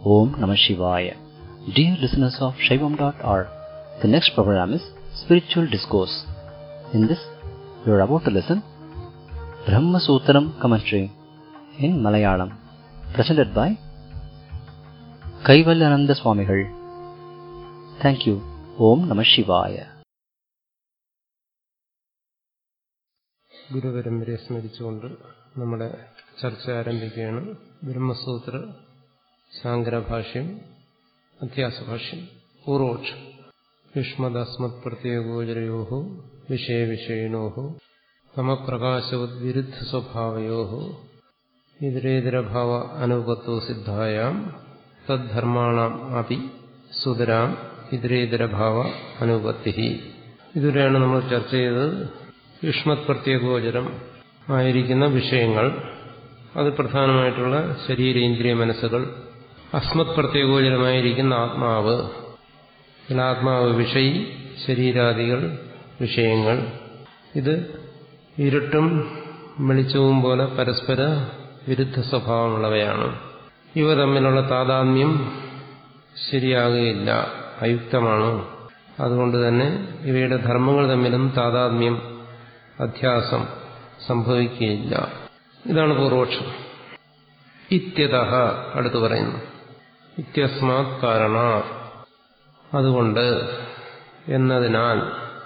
Om Namah Shivaya. Dear listeners of Shaivam.org, the next program is Spiritual Discourse. In this, you are about to listen Brahma Sutram commentary in Malayalam, presented by Kaivalyananda Swamigal. Thank you. Om Namah Shivaya. ഗുരുപരമ്പരയെ സ്മരിച്ചുകൊണ്ട് നമ്മുടെ ചർച്ച ആരംഭിക്കുകയാണ് ബ്രഹ്മസൂത്ര ശാങ്കരഭാഷ്യം അധ്യാസഭാഷ്യം പൂർവോക്ഷം യുഷ്മദസ്മത് പ്രത്യേകോചരയോ വിഷയവിഷയിണോ സമപ്രകാശവദ്വിരുദ്ധ സ്വഭാവയോ ഇതരേതരഭാവ അനുപത്തോ സിദ്ധായാം തദ്ധർമാണാം അപി സുതരാം ഇതരേതരഭാവ അനുപത്തി ഇതുവരെയാണ് നമ്മൾ ചർച്ച ചെയ്തത് യുഷ്മത് പ്രത്യേകോചരം ആയിരിക്കുന്ന വിഷയങ്ങൾ അത് പ്രധാനമായിട്ടുള്ള ശരീരേന്ദ്രിയ മനസ്സുകൾ അസ്മത് പ്രത്യേകോചരമായിരിക്കുന്ന ആത്മാവ് ആത്മാവ് വിഷയി ശരീരാദികൾ വിഷയങ്ങൾ ഇത് ഇരുട്ടും വെളിച്ചവും പോലെ പരസ്പര വിരുദ്ധ സ്വഭാവമുള്ളവയാണ് ഇവ തമ്മിലുള്ള താതാത്മ്യം ശരിയാകുകയില്ല അയുക്തമാണ് അതുകൊണ്ട് തന്നെ ഇവയുടെ ധർമ്മങ്ങൾ തമ്മിലും താതാത്മ്യം അധ്യാസം സംഭവിക്കുകയില്ല ഇതാണ് പൂർവോക്ഷം ഇത്യത അടുത്ത് പറയുന്നു ഇത്യസ്മാത് കാരണ അതുകൊണ്ട് എന്നതിനാൽ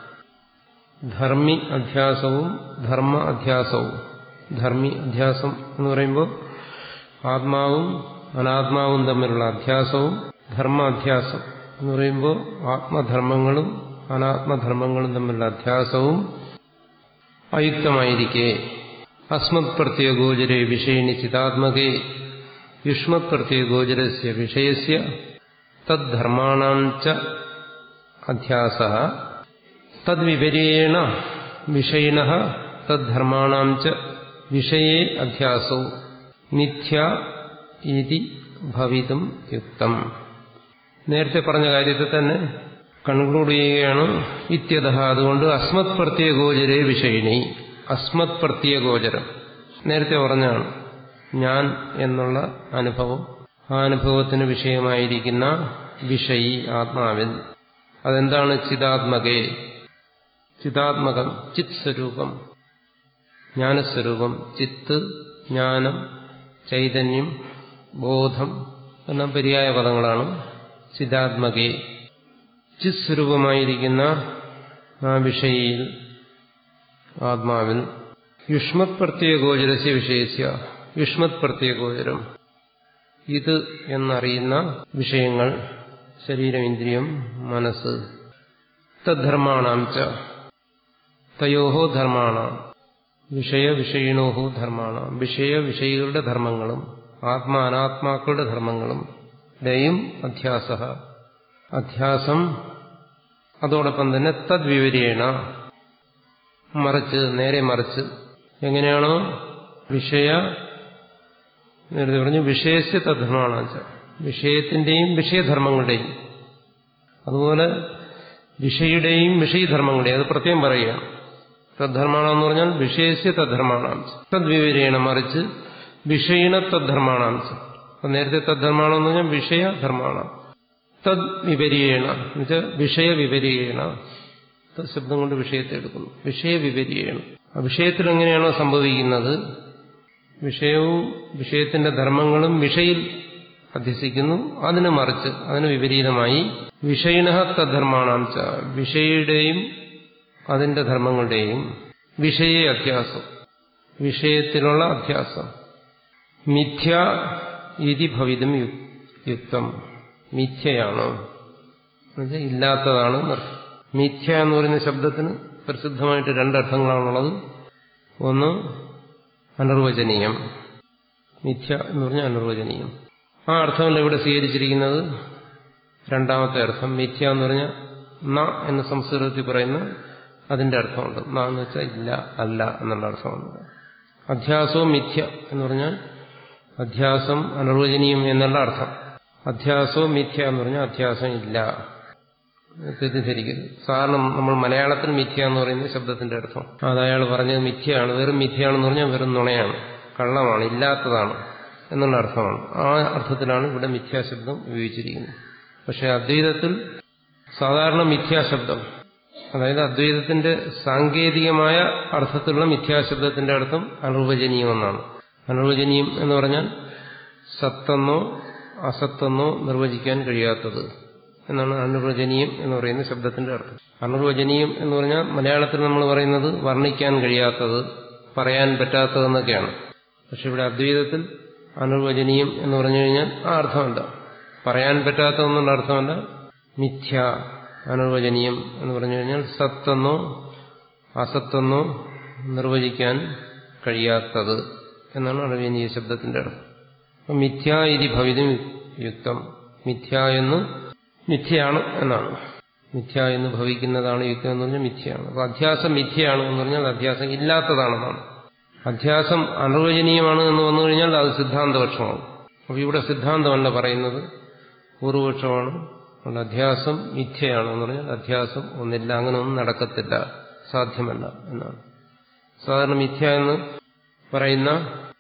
ധർമ്മി അധ്യാസവും ധർമ്മ അധ്യാസവും ധർമ്മി അധ്യാസം എന്ന് പറയുമ്പോൾ ആത്മാവും അനാത്മാവും തമ്മിലുള്ള അധ്യാസവും ധർമ്മ അധ്യാസം എന്ന് പറയുമ്പോൾ ആത്മധർമ്മങ്ങളും അനാത്മധർമ്മങ്ങളും തമ്മിലുള്ള അധ്യാസവും അയുക്തമായിരിക്കെ അസ്മത് പ്രത്യേകോചരെ വിഷയിണി ചിതാത്മകേ യുഷ്മത് പ്രത്യേകോചരസ്യ വിഷയസ്യ തദ്ധർമാണാം ച അധ്യാസ തദ്വിപര്യേണ വിഷയിണ തദ്ധർമാണാം ച വിഷയേ അധ്യാസോ മിഥ്യ ഇതി ഭവിതും യുക്തം നേരത്തെ പറഞ്ഞ കാര്യത്തെ തന്നെ കൺക്ലൂഡ് ചെയ്യുകയാണ് ഇത്യത അതുകൊണ്ട് അസ്മത് പ്രത്യേകോചരേ വിഷയിണി അസ്മത് പ്രത്യേകോചരം നേരത്തെ പറഞ്ഞാണ് ഞാൻ എന്നുള്ള അനുഭവം ആ അനുഭവത്തിന് വിഷയമായിരിക്കുന്ന വിഷയി ആത്മാവിൽ അതെന്താണ് ചിതാത്മകേ ചിതാത്മകം ചിത് സ്വരൂപം ജ്ഞാനസ്വരൂപം ചിത്ത് ജ്ഞാനം ചൈതന്യം ബോധം എന്ന പര്യായ പദങ്ങളാണ് ചിതാത്മകേ ചിത് സ്വരൂപമായിരിക്കുന്ന ആ വിഷയിൽ ആത്മാവിൽ യുഷ്മത് പ്രത്യേകോചരസ്യ വിഷയസ്യ യുഷ്മത് പ്രത്യേകോചരം ഇത് എന്നറിയുന്ന വിഷയങ്ങൾ ശരീരം ഇന്ദ്രിയം മനസ്സ് തദ്ധർമാണാം ച തയോഹോ ധർമാണാം വിഷയ വിഷയിണോഹോ ധർമാണാം വിഷയ വിഷയികളുടെ ധർമ്മങ്ങളും ആത്മാ അനാത്മാക്കളുടെ ധർമ്മങ്ങളും ദയും അധ്യാസ അധ്യാസം അതോടൊപ്പം തന്നെ തദ്വിവരേണ മറിച്ച് നേരെ മറിച്ച് എങ്ങനെയാണോ വിഷയ നേരത്തെ പറഞ്ഞു വിഷയസ്യ തദ്ധർമ്മമാണ് വിഷയത്തിന്റെയും വിഷയധർമ്മങ്ങളുടെയും അതുപോലെ വിഷയുടെയും വിഷയധർമ്മങ്ങളുടെയും അത് പ്രത്യേകം പറയുകയാണ് തദ്ധർമാണെന്ന് പറഞ്ഞാൽ വിഷയസ്യ തദ്ധർമാണാം തദ്വിവരേണ മറിച്ച് വിഷയിണ തദ്ധർമാണാം അപ്പൊ നേരത്തെ തദ്ധർമാണെന്ന് പറഞ്ഞാൽ വിഷയധർമാണ് തദ് വിപരീയേണ എന്നുവെച്ചാൽ വിഷയവിപരീയേണ ശബ്ദം കൊണ്ട് വിഷയത്തെ എടുക്കുന്നു വിഷയവിപരീയേണ ആ വിഷയത്തിൽ എങ്ങനെയാണോ സംഭവിക്കുന്നത് വിഷയവും വിഷയത്തിന്റെ ധർമ്മങ്ങളും വിഷയിൽ അധ്യസിക്കുന്നു അതിന് മറിച്ച് അതിന് വിപരീതമായി വിഷയിണ തദ്ധർമാണാം ച വിഷയുടെയും അതിന്റെ ധർമ്മങ്ങളുടെയും വിഷയ അധ്യാസം വിഷയത്തിലുള്ള അധ്യാസം മിഥ്യ ഇതി ഭവിതം യുക്തം മിഥ്യയാണ് എന്നുവെച്ചാൽ ഇല്ലാത്തതാണ് മിഥ്യ എന്ന് പറയുന്ന ശബ്ദത്തിന് പ്രസിദ്ധമായിട്ട് രണ്ടർത്ഥങ്ങളാണുള്ളത് ഒന്ന് അനിർവചനീയം മിഥ്യ എന്ന് പറഞ്ഞാൽ അനിർവചനീയം ആ അർത്ഥമല്ല ഇവിടെ സ്വീകരിച്ചിരിക്കുന്നത് രണ്ടാമത്തെ അർത്ഥം മിഥ്യ എന്ന് പറഞ്ഞാൽ ന എന്ന് സംസ്കൃതത്തിൽ പറയുന്ന അതിന്റെ അർത്ഥമുണ്ട് ന എന്ന് വെച്ചാൽ ഇല്ല അല്ല എന്നുള്ള അർത്ഥമുണ്ട് അധ്യാസവും മിഥ്യ എന്ന് പറഞ്ഞാൽ അധ്യാസം അനിർവചനീയം എന്നുള്ള അർത്ഥം അധ്യാസവും മിഥ്യ എന്ന് പറഞ്ഞാൽ അധ്യാസം ഇല്ല തെറ്റിദ്ധരിക്കരുത് സാധാരണ നമ്മൾ മലയാളത്തിൽ മിഥ്യ എന്ന് പറയുന്ന ശബ്ദത്തിന്റെ അർത്ഥം അത് അയാൾ പറഞ്ഞത് മിഥ്യയാണ് വെറും മിഥ്യയാണെന്ന് പറഞ്ഞാൽ വെറും നുണയാണ് കള്ളമാണ് ഇല്ലാത്തതാണ് എന്നുള്ള അർത്ഥമാണ് ആ അർത്ഥത്തിലാണ് ഇവിടെ മിഥ്യാശബ്ദം ഉപയോഗിച്ചിരിക്കുന്നത് പക്ഷെ അദ്വൈതത്തിൽ സാധാരണ മിഥ്യാശബ്ദം അതായത് അദ്വൈതത്തിന്റെ സാങ്കേതികമായ അർത്ഥത്തിലുള്ള മിഥ്യാശബ്ദത്തിന്റെ അർത്ഥം അനിർവചനീയം എന്നാണ് അനിർവചനീയം എന്ന് പറഞ്ഞാൽ സത്തെന്നോ അസത്തെന്നോ നിർവചിക്കാൻ കഴിയാത്തത് എന്നാണ് അനിർവചനീയം എന്ന് പറയുന്ന ശബ്ദത്തിന്റെ അർത്ഥം അനിർവചനീയം എന്ന് പറഞ്ഞാൽ മലയാളത്തിൽ നമ്മൾ പറയുന്നത് വർണ്ണിക്കാൻ കഴിയാത്തത് പറയാൻ പറ്റാത്തതെന്നൊക്കെയാണ് പക്ഷെ ഇവിടെ അദ്വൈതത്തിൽ അനിർവചനീയം എന്ന് പറഞ്ഞു കഴിഞ്ഞാൽ ആ അർത്ഥമല്ല പറയാൻ പറ്റാത്തതെന്നുള്ള അർത്ഥമല്ല മിഥ്യ അനിർവചനീയം എന്ന് പറഞ്ഞു കഴിഞ്ഞാൽ സത്തെന്നോ അസത്തെന്നോ നിർവചിക്കാൻ കഴിയാത്തത് എന്നാണ് അണിവനീയ ശബ്ദത്തിന്റെ അർത്ഥം അപ്പം മിഥ്യ ഇതി ഭവിതം യുക്തം മിഥ്യ എന്ന് മിഥ്യയാണ് എന്നാണ് മിഥ്യ എന്ന് ഭവിക്കുന്നതാണ് യുക്തം എന്ന് പറഞ്ഞാൽ മിഥ്യയാണ് അപ്പൊ അധ്യാസം മിഥ്യയാണ് എന്ന് പറഞ്ഞാൽ അധ്യാസം ഇല്ലാത്തതാണെന്നാണ് അധ്യാസം അനിർവചനീയമാണ് എന്ന് വന്നു കഴിഞ്ഞാൽ അത് സിദ്ധാന്തപക്ഷമാവും അപ്പൊ ഇവിടെ സിദ്ധാന്തമല്ല പറയുന്നത് പൂർവപക്ഷമാണ് അതുകൊണ്ട് അധ്യാസം മിഥ്യയാണ് എന്ന് പറഞ്ഞാൽ അധ്യാസം ഒന്നില്ല അങ്ങനെ ഒന്നും നടക്കത്തില്ല സാധ്യമല്ല എന്നാണ് സാധാരണ മിഥ്യ എന്ന് പറയുന്ന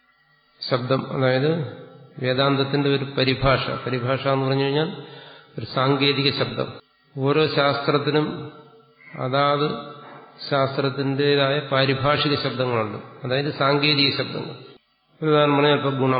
ശബ്ദം അതായത് വേദാന്തത്തിന്റെ ഒരു പരിഭാഷ പരിഭാഷ എന്ന് പറഞ്ഞു കഴിഞ്ഞാൽ ഒരു സാങ്കേതിക ശബ്ദം ഓരോ ശാസ്ത്രത്തിനും അതാത് ശാസ്ത്രത്തിൻ്റെതായ പാരിഭാഷിക ശബ്ദങ്ങളുണ്ട് അതായത് സാങ്കേതിക ശബ്ദങ്ങൾ ഉദാഹരണം പറഞ്ഞാൽ ഇപ്പൊ ഗുണം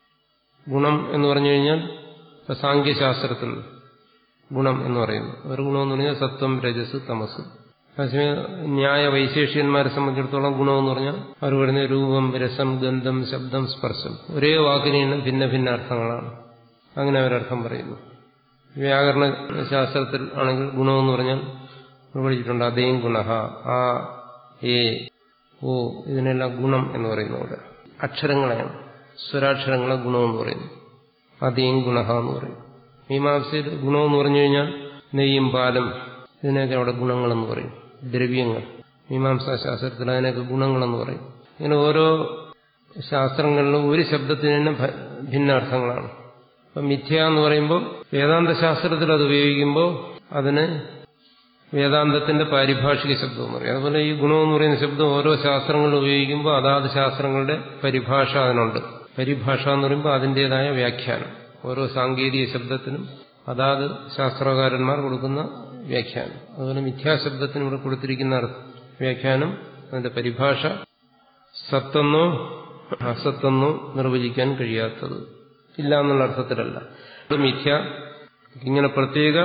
ഗുണം എന്ന് പറഞ്ഞു കഴിഞ്ഞാൽ ഇപ്പൊ സാങ്കേശാസ്ത്രത്തിൽ ഗുണം എന്ന് പറയുന്നു ഒരു ഗുണം എന്ന് പറഞ്ഞാൽ സത്വം രജസ് തമസ് അതേസമയം ന്യായ വൈശേഷ്യന്മാരെ സംബന്ധിച്ചിടത്തോളം ഗുണമെന്ന് പറഞ്ഞാൽ അവർ പറയുന്ന രൂപം രസം ഗന്ധം ശബ്ദം സ്പർശം ഒരേ വാക്കിന് തന്നെ ഭിന്ന ഭിന്ന അർത്ഥങ്ങളാണ് അങ്ങനെ അവരർത്ഥം പറയുന്നു വ്യാകരണ ശാസ്ത്രത്തിൽ ആണെങ്കിൽ ഗുണമെന്ന് പറഞ്ഞാൽ പഠിച്ചിട്ടുണ്ട് അതേം ഗുണ ആ ഏ ഓ ഇതിനെല്ലാം ഗുണം എന്ന് പറയുന്നു അവിടെ അക്ഷരങ്ങളെയാണ് സ്വരാക്ഷരങ്ങളെ ഗുണമെന്ന് പറയുന്നു അതേം ഗുണ എന്ന് പറയും മീമാംസയിൽ ഗുണമെന്ന് പറഞ്ഞു കഴിഞ്ഞാൽ നെയ്യും പാലും ഇതിനൊക്കെ അവിടെ ഗുണങ്ങളെന്ന് പറയും ദ്രവ്യങ്ങൾ മീമാംസാ ശാസ്ത്രത്തിൽ അതിനൊക്കെ ഗുണങ്ങളെന്ന് പറയും ഇങ്ങനെ ഓരോ ശാസ്ത്രങ്ങളിലും ഒരു ശബ്ദത്തിന് തന്നെ ഭിന്ന അർത്ഥങ്ങളാണ് അപ്പം മിഥ്യ എന്ന് പറയുമ്പോൾ വേദാന്ത ശാസ്ത്രത്തിൽ അത് ഉപയോഗിക്കുമ്പോൾ അതിന് വേദാന്തത്തിന്റെ പാരിഭാഷിക ശബ്ദം എന്ന് പറയും അതുപോലെ ഈ ഗുണമെന്ന് പറയുന്ന ശബ്ദം ഓരോ ശാസ്ത്രങ്ങളിലും ഉപയോഗിക്കുമ്പോൾ അതാത് ശാസ്ത്രങ്ങളുടെ പരിഭാഷ അതിനുണ്ട് പരിഭാഷ എന്ന് പറയുമ്പോൾ അതിൻ്റെതായ വ്യാഖ്യാനം ഓരോ സാങ്കേതിക ശബ്ദത്തിനും അതാത് ശാസ്ത്രകാരന്മാർ കൊടുക്കുന്ന വ്യാഖ്യാനം അതുപോലെ മിഥ്യാശബ്ദത്തിന് ഇവിടെ കൊടുത്തിരിക്കുന്ന വ്യാഖ്യാനം അതിന്റെ പരിഭാഷ സത്തെന്നോ അസത്തെന്നോ നിർവചിക്കാൻ കഴിയാത്തത് ഇല്ല എന്നുള്ള അർത്ഥത്തിലല്ല അത് മിഥ്യ ഇങ്ങനെ പ്രത്യേക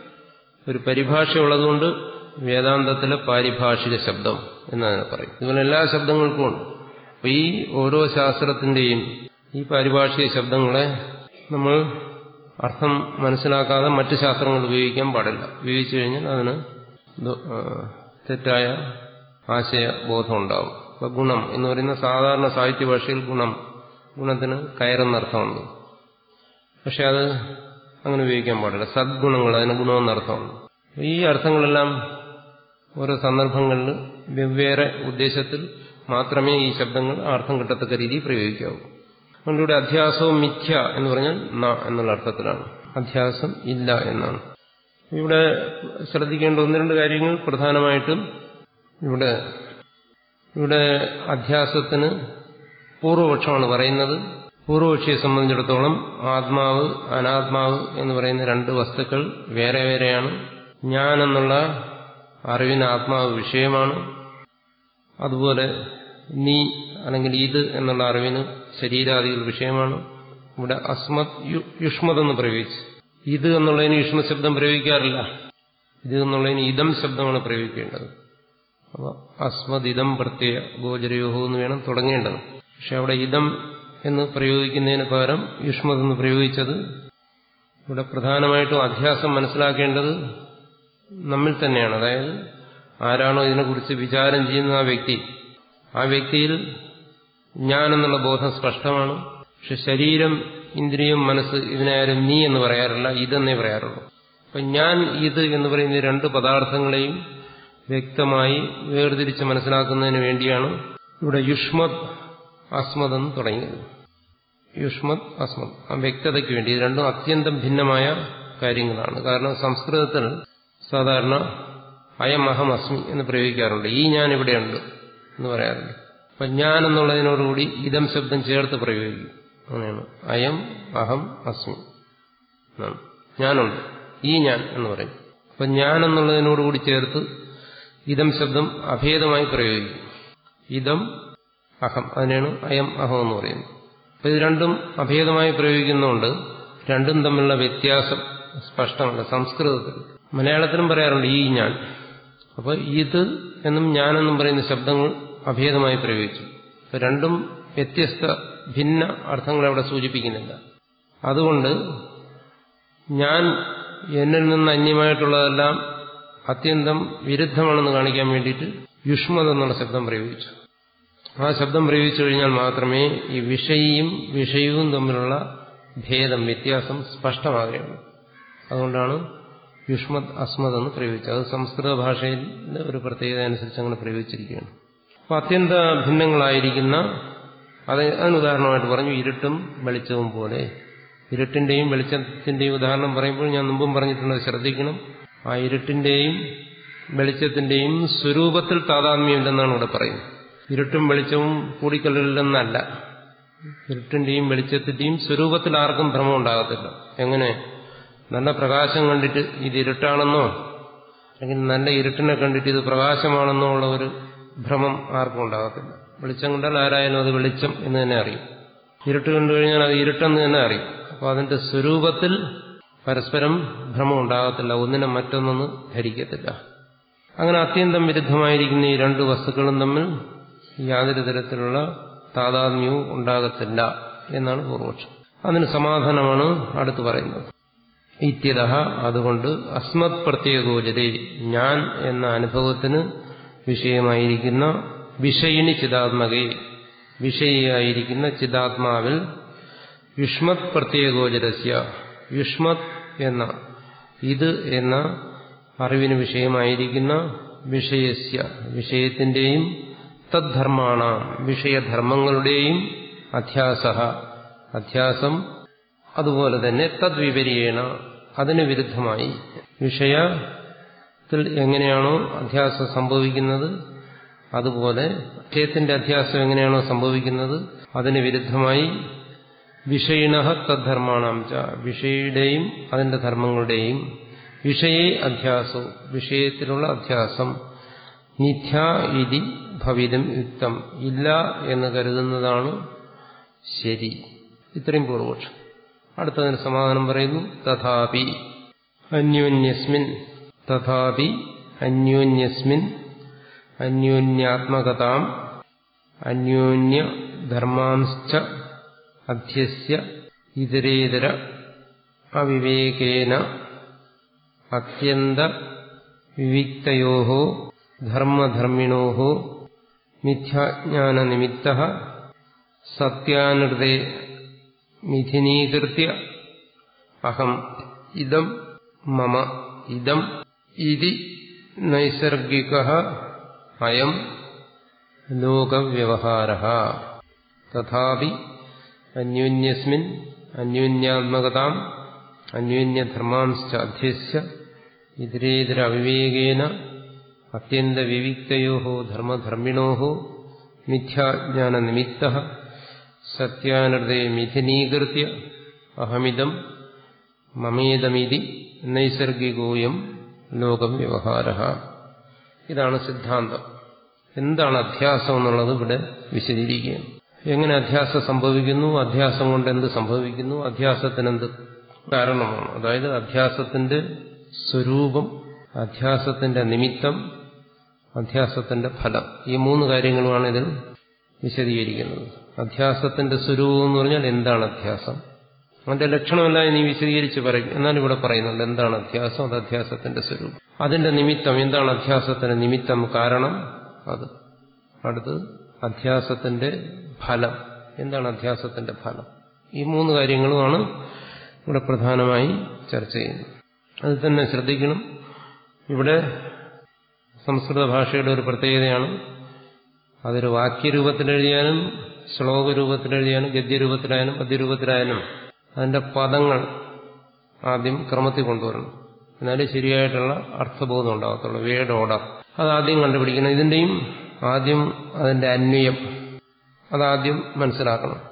ഒരു പരിഭാഷ ഉള്ളതുകൊണ്ട് വേദാന്തത്തിലെ പാരിഭാഷിക ശബ്ദം എന്നതിനെ പറയും ഇതുപോലെ എല്ലാ ശബ്ദങ്ങൾക്കും ഉണ്ട് അപ്പൊ ഈ ഓരോ ശാസ്ത്രത്തിന്റെയും ഈ പാരിഭാഷിക ശബ്ദങ്ങളെ നമ്മൾ അർത്ഥം മനസ്സിലാക്കാതെ മറ്റ് ശാസ്ത്രങ്ങൾ ഉപയോഗിക്കാൻ പാടില്ല ഉപയോഗിച്ചു കഴിഞ്ഞാൽ അതിന് തെറ്റായ ആശയബോധം ഉണ്ടാവും ഇപ്പൊ ഗുണം എന്ന് പറയുന്ന സാധാരണ സാഹിത്യ ഭാഷയിൽ ഗുണം ഗുണത്തിന് കയറുന്നർത്ഥമുണ്ട് പക്ഷെ അത് അങ്ങനെ ഉപയോഗിക്കാൻ പാടില്ല സദ്ഗുണങ്ങൾ അതിന് ഗുണമെന്നർത്ഥമുണ്ട് ഈ അർത്ഥങ്ങളെല്ലാം ഓരോ സന്ദർഭങ്ങളിൽ വെവ്വേറെ ഉദ്ദേശത്തിൽ മാത്രമേ ഈ ശബ്ദങ്ങൾ അർത്ഥം കിട്ടത്തക്ക രീതിയിൽ പ്രയോഗിക്കാവൂ അതുകൊണ്ട് ഇവിടെ അധ്യാസവും മിഥ്യ എന്ന് പറഞ്ഞാൽ ന എന്നുള്ള അർത്ഥത്തിലാണ് അധ്യാസം ഇല്ല എന്നാണ് ഇവിടെ ശ്രദ്ധിക്കേണ്ട ഒന്ന് രണ്ട് കാര്യങ്ങൾ പ്രധാനമായിട്ടും ഇവിടെ ഇവിടെ അധ്യാസത്തിന് പൂർവപക്ഷമാണ് പറയുന്നത് പൂർവപക്ഷിയെ സംബന്ധിച്ചിടത്തോളം ആത്മാവ് അനാത്മാവ് എന്ന് പറയുന്ന രണ്ട് വസ്തുക്കൾ വേറെ വേറെയാണ് ഞാൻ എന്നുള്ള അറിവിന് ആത്മാവ് വിഷയമാണ് അതുപോലെ നീ അല്ലെങ്കിൽ ഇത് എന്നുള്ള അറിവിന് ശരീരാദികൾ വിഷയമാണ് ഇവിടെ അസ്മത് യുഷ്മത് എന്ന് പ്രയോഗിച്ചു ഇത് എന്നുള്ളതിന് യുഷ്മ ശബ്ദം പ്രയോഗിക്കാറില്ല ഇത് എന്നുള്ളതിന് ഇതം ശബ്ദമാണ് പ്രയോഗിക്കേണ്ടത് അപ്പോൾ അസ്മത് ഇതം പ്രത്യയ ഗോചരയോഹോ എന്ന് വേണം തുടങ്ങേണ്ടത് പക്ഷെ അവിടെ ഇതം എന്ന് പ്രയോഗിക്കുന്നതിന് പകരം യുഷ്മത് എന്ന് പ്രയോഗിച്ചത് ഇവിടെ പ്രധാനമായിട്ടും അധ്യാസം മനസ്സിലാക്കേണ്ടത് നമ്മിൽ തന്നെയാണ് അതായത് ആരാണോ ഇതിനെക്കുറിച്ച് വിചാരം ചെയ്യുന്ന ആ വ്യക്തി ആ വ്യക്തിയിൽ ഞാനെന്നുള്ള ബോധം സ്പഷ്ടമാണ് പക്ഷെ ശരീരം ഇന്ദ്രിയം മനസ്സ് ഇതിനാരും നീ എന്ന് പറയാറില്ല ഇതെന്നേ പറയാറുള്ളൂ അപ്പൊ ഞാൻ ഇത് എന്ന് പറയുന്ന രണ്ട് പദാർത്ഥങ്ങളെയും വ്യക്തമായി വേർതിരിച്ച് മനസ്സിലാക്കുന്നതിന് വേണ്ടിയാണ് ഇവിടെ യുഷ്മത് അസ്മത് എന്ന് തുടങ്ങിയത് യുഷ്മത് അസ്മത് ആ വ്യക്തതയ്ക്ക് വേണ്ടി ഇത് രണ്ടും അത്യന്തം ഭിന്നമായ കാര്യങ്ങളാണ് കാരണം സംസ്കൃതത്തിൽ സാധാരണ അയം അഹം അസ്മി എന്ന് പ്രയോഗിക്കാറുണ്ട് ഈ ഞാൻ ഇവിടെയുണ്ട് എന്ന് പറയാറുണ്ട് അപ്പൊ ഞാൻ എന്നുള്ളതിനോടുകൂടി ഇതം ശബ്ദം ചേർത്ത് പ്രയോഗിക്കും അങ്ങനെയാണ് അയം അഹം അസ്മി എന്നാണ് ഞാനുണ്ട് ഈ ഞാൻ എന്ന് പറയും അപ്പൊ ഞാൻ എന്നുള്ളതിനോടുകൂടി ചേർത്ത് ഇതം ശബ്ദം അഭേദമായി പ്രയോഗിക്കും ഇതം അഹം അതിനാണ് അയം അഹം എന്ന് പറയുന്നത് അപ്പൊ ഇത് രണ്ടും അഭേദമായി പ്രയോഗിക്കുന്നതുകൊണ്ട് രണ്ടും തമ്മിലുള്ള വ്യത്യാസം സ്പഷ്ടമല്ല സംസ്കൃതത്തിൽ മലയാളത്തിലും പറയാറുണ്ട് ഈ ഞാൻ അപ്പൊ ഇത് എന്നും ഞാനെന്നും പറയുന്ന ശബ്ദങ്ങൾ അഭേദമായി പ്രയോഗിച്ചു അപ്പൊ രണ്ടും വ്യത്യസ്ത ഭിന്ന അർത്ഥങ്ങൾ അവിടെ സൂചിപ്പിക്കുന്നില്ല അതുകൊണ്ട് ഞാൻ എന്നിൽ നിന്ന് അന്യമായിട്ടുള്ളതെല്ലാം അത്യന്തം വിരുദ്ധമാണെന്ന് കാണിക്കാൻ വേണ്ടിയിട്ട് യുഷ്മത് എന്നുള്ള ശബ്ദം പ്രയോഗിച്ചു ആ ശബ്ദം പ്രയോഗിച്ചു കഴിഞ്ഞാൽ മാത്രമേ ഈ വിഷയിയും വിഷയവും തമ്മിലുള്ള ഭേദം വ്യത്യാസം സ്പഷ്ടമാകുകയുള്ളൂ അതുകൊണ്ടാണ് യുഷ്മത് അസ്മത് എന്ന് പ്രയോഗിച്ചത് അത് സംസ്കൃത ഭാഷയിൽ ഒരു പ്രത്യേകത അനുസരിച്ച് അങ്ങനെ പ്രയോഗിച്ചിരിക്കുകയാണ് അപ്പൊ അത്യന്ത ഭിന്നങ്ങളായിരിക്കുന്ന അത് അതിനുദാഹരണമായിട്ട് പറഞ്ഞു ഇരുട്ടും വെളിച്ചവും പോലെ ഇരുട്ടിന്റെയും വെളിച്ചത്തിന്റെയും ഉദാഹരണം പറയുമ്പോൾ ഞാൻ മുമ്പും പറഞ്ഞിട്ടുണ്ട് ശ്രദ്ധിക്കണം ആ ഇരുട്ടിന്റെയും വെളിച്ചത്തിന്റെയും സ്വരൂപത്തിൽ താതാത്മ്യമില്ലെന്നാണ് ഇവിടെ പറയുന്നത് ഇരുട്ടും വെളിച്ചവും കൂടിക്കല്ലില്ലെന്നല്ല ഇരുട്ടിന്റെയും വെളിച്ചത്തിന്റെയും സ്വരൂപത്തിൽ ആർക്കും ഭ്രമം ഉണ്ടാകത്തില്ല എങ്ങനെ നല്ല പ്രകാശം കണ്ടിട്ട് ഇത് ഇരുട്ടാണെന്നോ അല്ലെങ്കിൽ നല്ല ഇരുട്ടിനെ കണ്ടിട്ട് ഇത് പ്രകാശമാണെന്നോ ഉള്ള ഒരു ഭ്രമം ആർക്കും ഉണ്ടാകത്തില്ല വെളിച്ചം കണ്ടാൽ ആരായാലും അത് വെളിച്ചം എന്ന് തന്നെ അറിയും ഇരുട്ട് കണ്ടു കഴിഞ്ഞാൽ അത് ഇരുട്ടെന്ന് തന്നെ അറിയും അപ്പോൾ അതിന്റെ സ്വരൂപത്തിൽ പരസ്പരം ഭ്രമം ഉണ്ടാകത്തില്ല ഒന്നിനെ മറ്റൊന്നൊന്ന് ധരിക്കത്തില്ല അങ്ങനെ അത്യന്തം വിരുദ്ധമായിരിക്കുന്ന ഈ രണ്ട് വസ്തുക്കളും തമ്മിൽ യാതൊരു തരത്തിലുള്ള താതാത്മ്യവും ഉണ്ടാകത്തില്ല എന്നാണ് പൂർവപക്ഷം അതിന് സമാധാനമാണ് അടുത്ത് പറയുന്നത് ഇത്യത അതുകൊണ്ട് അസ്മത് പ്രത്യേകോചരെ ഞാൻ എന്ന അനുഭവത്തിന് വിഷയമായിരിക്കുന്ന വിഷയിണി ചിതാത്മകെ വിഷയിയായിരിക്കുന്ന ചിതാത്മാവിൽ യുഷ്മത് പ്രത്യേകോചരസ്യ യുഷ്മത് എന്ന ഇത് എന്ന അറിവിന് വിഷയമായിരിക്കുന്ന വിഷയസ്യ വിഷയത്തിന്റെയും തദ്ധർമാണ വിഷയധർമ്മങ്ങളുടെയും അധ്യാസ അധ്യാസം അതുപോലെ തന്നെ തദ്വിപരീണ അതിന് വിരുദ്ധമായി വിഷയത്തിൽ എങ്ങനെയാണോ അധ്യാസം സംഭവിക്കുന്നത് അതുപോലെ വിഷയത്തിന്റെ അധ്യാസം എങ്ങനെയാണോ സംഭവിക്കുന്നത് അതിന് വിരുദ്ധമായി വിഷയിണ തദ്ധർമാണം ച വിഷയുടെയും അതിന്റെ ധർമ്മങ്ങളുടെയും വിഷയേ അധ്യാസവും വിഷയത്തിലുള്ള അധ്യാസം മിഥ്യ ഇതി ഭവിതം യുക്തം ഇല്ല എന്ന് കരുതുന്നതാണ് ശരി ഇത്രയും പൂർവപക്ഷം അടുത്തതിന് സമാധാനം പറയുന്നു തഥാപി അന്യോന്യസ്മിൻ തഥാപി അന്യോന്യസ്മിൻ അന്യോന്യാത്മകതാം അന്യോന്യ ധർമാംശ്ച അധ്യസ്യ ഇതരേതര അവിവേകേന അത്യന്ത വിവിക്തയോ ധർമ്മധർമ്മിണോ മിഥ്യാജ്ഞാനനിമിത്ത സത്യാനൃതേ മിഥിനീകൃത്യ അഹം ഇതം മമ ഇതം ഇതി നൈസർഗിക അയം ലോകവ്യവഹാര തഥാപി അന്യോന്യസ്മിൻ അന്യോന്യാത്മകതാം അന്യോന്യധർമാംശ്ച അധ്യസ്യ ഇതരേതര അവിവേകേന അത്യന്തവിവിക്തയോ ധർമ്മധർമ്മിണോ മിഥ്യാജ്ഞാനനിമിത്ത സത്യാനൃതേ മിഥിനീകൃത്യ അഹമിതം മമേതമിതി നൈസർഗികോയം ലോകം വ്യവഹാര ഇതാണ് സിദ്ധാന്തം എന്താണ് അധ്യാസം എന്നുള്ളത് ഇവിടെ വിശദീകരിക്കുകയാണ് എങ്ങനെ അധ്യാസം സംഭവിക്കുന്നു അധ്യാസം കൊണ്ട് എന്ത് സംഭവിക്കുന്നു അധ്യാസത്തിന് എന്ത് കാരണമാണ് അതായത് അധ്യാസത്തിന്റെ സ്വരൂപം അധ്യാസത്തിന്റെ നിമിത്തം അധ്യാസത്തിന്റെ ഫലം ഈ മൂന്ന് കാര്യങ്ങളുമാണ് ഇതിൽ വിശദീകരിക്കുന്നത് അധ്യാസത്തിന്റെ സ്വരൂപം എന്ന് പറഞ്ഞാൽ എന്താണ് അധ്യാസം അതിന്റെ ലക്ഷണമെല്ലാം ഇനി വിശദീകരിച്ച് പറയും എന്നാലും ഇവിടെ പറയുന്നുണ്ട് എന്താണ് അധ്യാസം അത് അധ്യാസത്തിന്റെ സ്വരൂപം അതിന്റെ നിമിത്തം എന്താണ് അധ്യാസത്തിന്റെ നിമിത്തം കാരണം അത് അടുത്ത് അധ്യാസത്തിന്റെ ഫലം എന്താണ് അധ്യാസത്തിന്റെ ഫലം ഈ മൂന്ന് കാര്യങ്ങളുമാണ് ഇവിടെ പ്രധാനമായി ചർച്ച ചെയ്യുന്നത് അത് തന്നെ ശ്രദ്ധിക്കണം ഇവിടെ സംസ്കൃത ഭാഷയുടെ ഒരു പ്രത്യേകതയാണ് അതൊരു വാക്യരൂപത്തിലെഴുതിയാലും ശ്ലോകരൂപത്തിലെഴുതിയാലും ഗദ്യരൂപത്തിലായാലും പദ്യരൂപത്തിലായാലും അതിന്റെ പദങ്ങൾ ആദ്യം ക്രമത്തിൽ കൊണ്ടുവരണം എന്നാലേ ശരിയായിട്ടുള്ള അർത്ഥബോധം ഉണ്ടാകത്തുള്ളൂ വേഡ് ഓർഡർ അത് ആദ്യം കണ്ടുപിടിക്കണം ഇതിന്റെയും ആദ്യം അതിന്റെ അന്വയം അതാദ്യം മനസ്സിലാക്കണം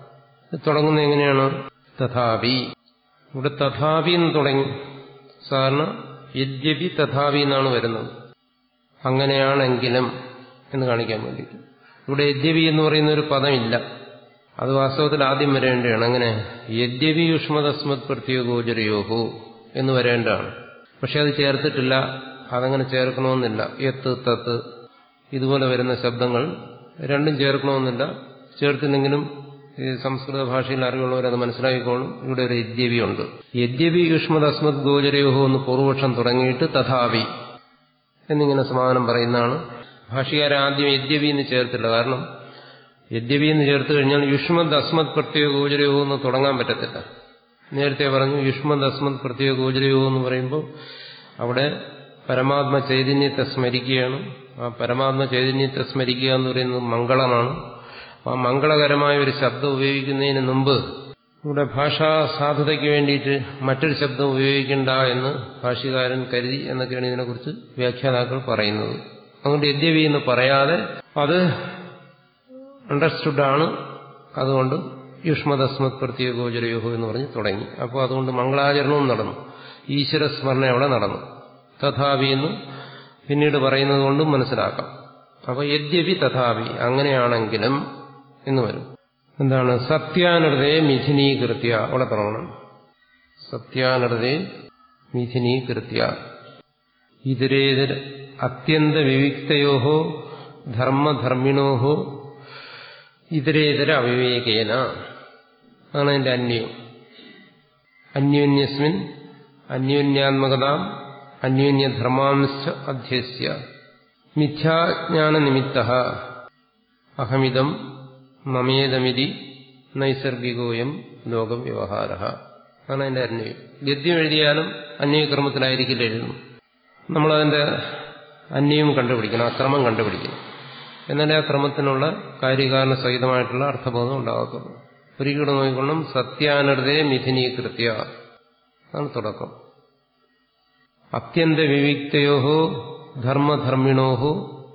തുടങ്ങുന്നത് എങ്ങനെയാണ് തഥാപി ഇവിടെ തഥാപി എന്ന് തുടങ്ങി സാധാരണ യദ്യപി തഥാപി എന്നാണ് വരുന്നത് അങ്ങനെയാണെങ്കിലും എന്ന് കാണിക്കാൻ വേണ്ടിയിട്ട് ഇവിടെ യദ്യപി എന്ന് പറയുന്ന ഒരു പദമില്ല അത് വാസ്തവത്തിൽ ആദ്യം വരേണ്ടതാണ് അങ്ങനെ യദ്യപി യുഷ്മതസ്മത് പ്രത്യേകോചരയോഹു എന്ന് വരേണ്ടതാണ് പക്ഷെ അത് ചേർത്തിട്ടില്ല അതങ്ങനെ ചേർക്കണമെന്നില്ല എത്ത് തത്ത് ഇതുപോലെ വരുന്ന ശബ്ദങ്ങൾ രണ്ടും ചേർക്കണമെന്നില്ല ചേർത്തില്ലെങ്കിലും ഈ സംസ്കൃത ഭാഷയിൽ അറിവുള്ളവർ അത് മനസ്സിലാക്കിക്കോളും ഇവിടെ ഒരു യദ്യവി ഉണ്ട് യദ്യപി യുഷ്മത് അസ്മത് ഗോചരയോഹോ എന്ന് പൂർവപക്ഷം തുടങ്ങിയിട്ട് തഥാപി എന്നിങ്ങനെ സമാധാനം പറയുന്നതാണ് ഭാഷകാരൻ ആദ്യം യദ്യവി എന്ന് ചേർത്തില്ല കാരണം യദ്യവി എന്ന് ചേർത്ത് കഴിഞ്ഞാൽ യുഷ്മത് അസ്മത് പ്രത്യേക ഗോചരയോഹോ എന്ന് തുടങ്ങാൻ പറ്റത്തില്ല നേരത്തെ പറഞ്ഞു യുഷ്മത് അസ്മത് പ്രത്യേക ഗോചരയോഹോ എന്ന് പറയുമ്പോൾ അവിടെ പരമാത്മ ചൈതന്യത്തെ സ്മരിക്കുകയാണ് ആ പരമാത്മ ചൈതന്യത്തെ സ്മരിക്കുക എന്ന് പറയുന്നത് മംഗളമാണ് ആ മംഗളകരമായ ഒരു ശബ്ദം ഉപയോഗിക്കുന്നതിന് മുമ്പ് ഇവിടെ ഭാഷാ സാധുതയ്ക്ക് വേണ്ടിയിട്ട് മറ്റൊരു ശബ്ദം ഉപയോഗിക്കണ്ട എന്ന് ഭാഷ്യകാരൻ കരുതി എന്നൊക്കെയാണ് ഇതിനെക്കുറിച്ച് വ്യാഖ്യാതാക്കൾ പറയുന്നത് അതുകൊണ്ട് യദ്യവി എന്ന് പറയാതെ അത് അണ്ടർസ്റ്റുഡാണ് അതുകൊണ്ട് യുഷ്മദസ്മത് പ്രത്യേക ഗോചരയോഹോ എന്ന് പറഞ്ഞ് തുടങ്ങി അപ്പോൾ അതുകൊണ്ട് മംഗളാചരണവും നടന്നു ഈശ്വര സ്മരണ അവിടെ നടന്നു തഥാവി എന്ന് പിന്നീട് പറയുന്നത് കൊണ്ടും മനസ്സിലാക്കാം അപ്പൊ യദ്യപി തഥാവി അങ്ങനെയാണെങ്കിലും എന്ന് വരും എന്താണ് സത്യാനൃതയെ മിഥുനീകൃത്യ അവിടെ തുടങ്ങണം സത്യാനൃതയെ മിഥുനീകൃത്യ ഇതരേതര അത്യന്ത വിവിക്തയോഹോ ധർമ്മധർമ്മിണോഹോ ഇതരേതര അവിവേകേന അതാണ് അതിന്റെ അന്യം അന്യോന്യസ്മിൻ അന്യോന്യാത്മകതാം അന്യോന്യധർമാംശ അധ്യസ്യ മിഥ്യാജ്ഞാനനിമിത്ത അഹമിതം മമേതമിതി നൈസർഗികോയം ലോകം വ്യവഹാര ആണ് അതിന്റെ അന്വയം ഗദ്യം എഴുതിയാലും അന്വയക്രമത്തിലായിരിക്കില്ല എഴുതുന്നു നമ്മളതിന്റെ അന്വയം കണ്ടുപിടിക്കണം അക്രമം കണ്ടുപിടിക്കണം എന്നാലേ ആ ക്രമത്തിനുള്ള കാര്യകാരണ സഹിതമായിട്ടുള്ള അർത്ഥബോധം ഉണ്ടാകത്തുള്ളൂ ഒരിക്കലും നോക്കിക്കൊള്ളും സത്യാനൃതയെ മിഥുനീകൃത്യ അതാണ് തുടക്കം അത്യന്ത വിവിക്തയോഹോ ധർമ്മധർമ്മിണോഹോ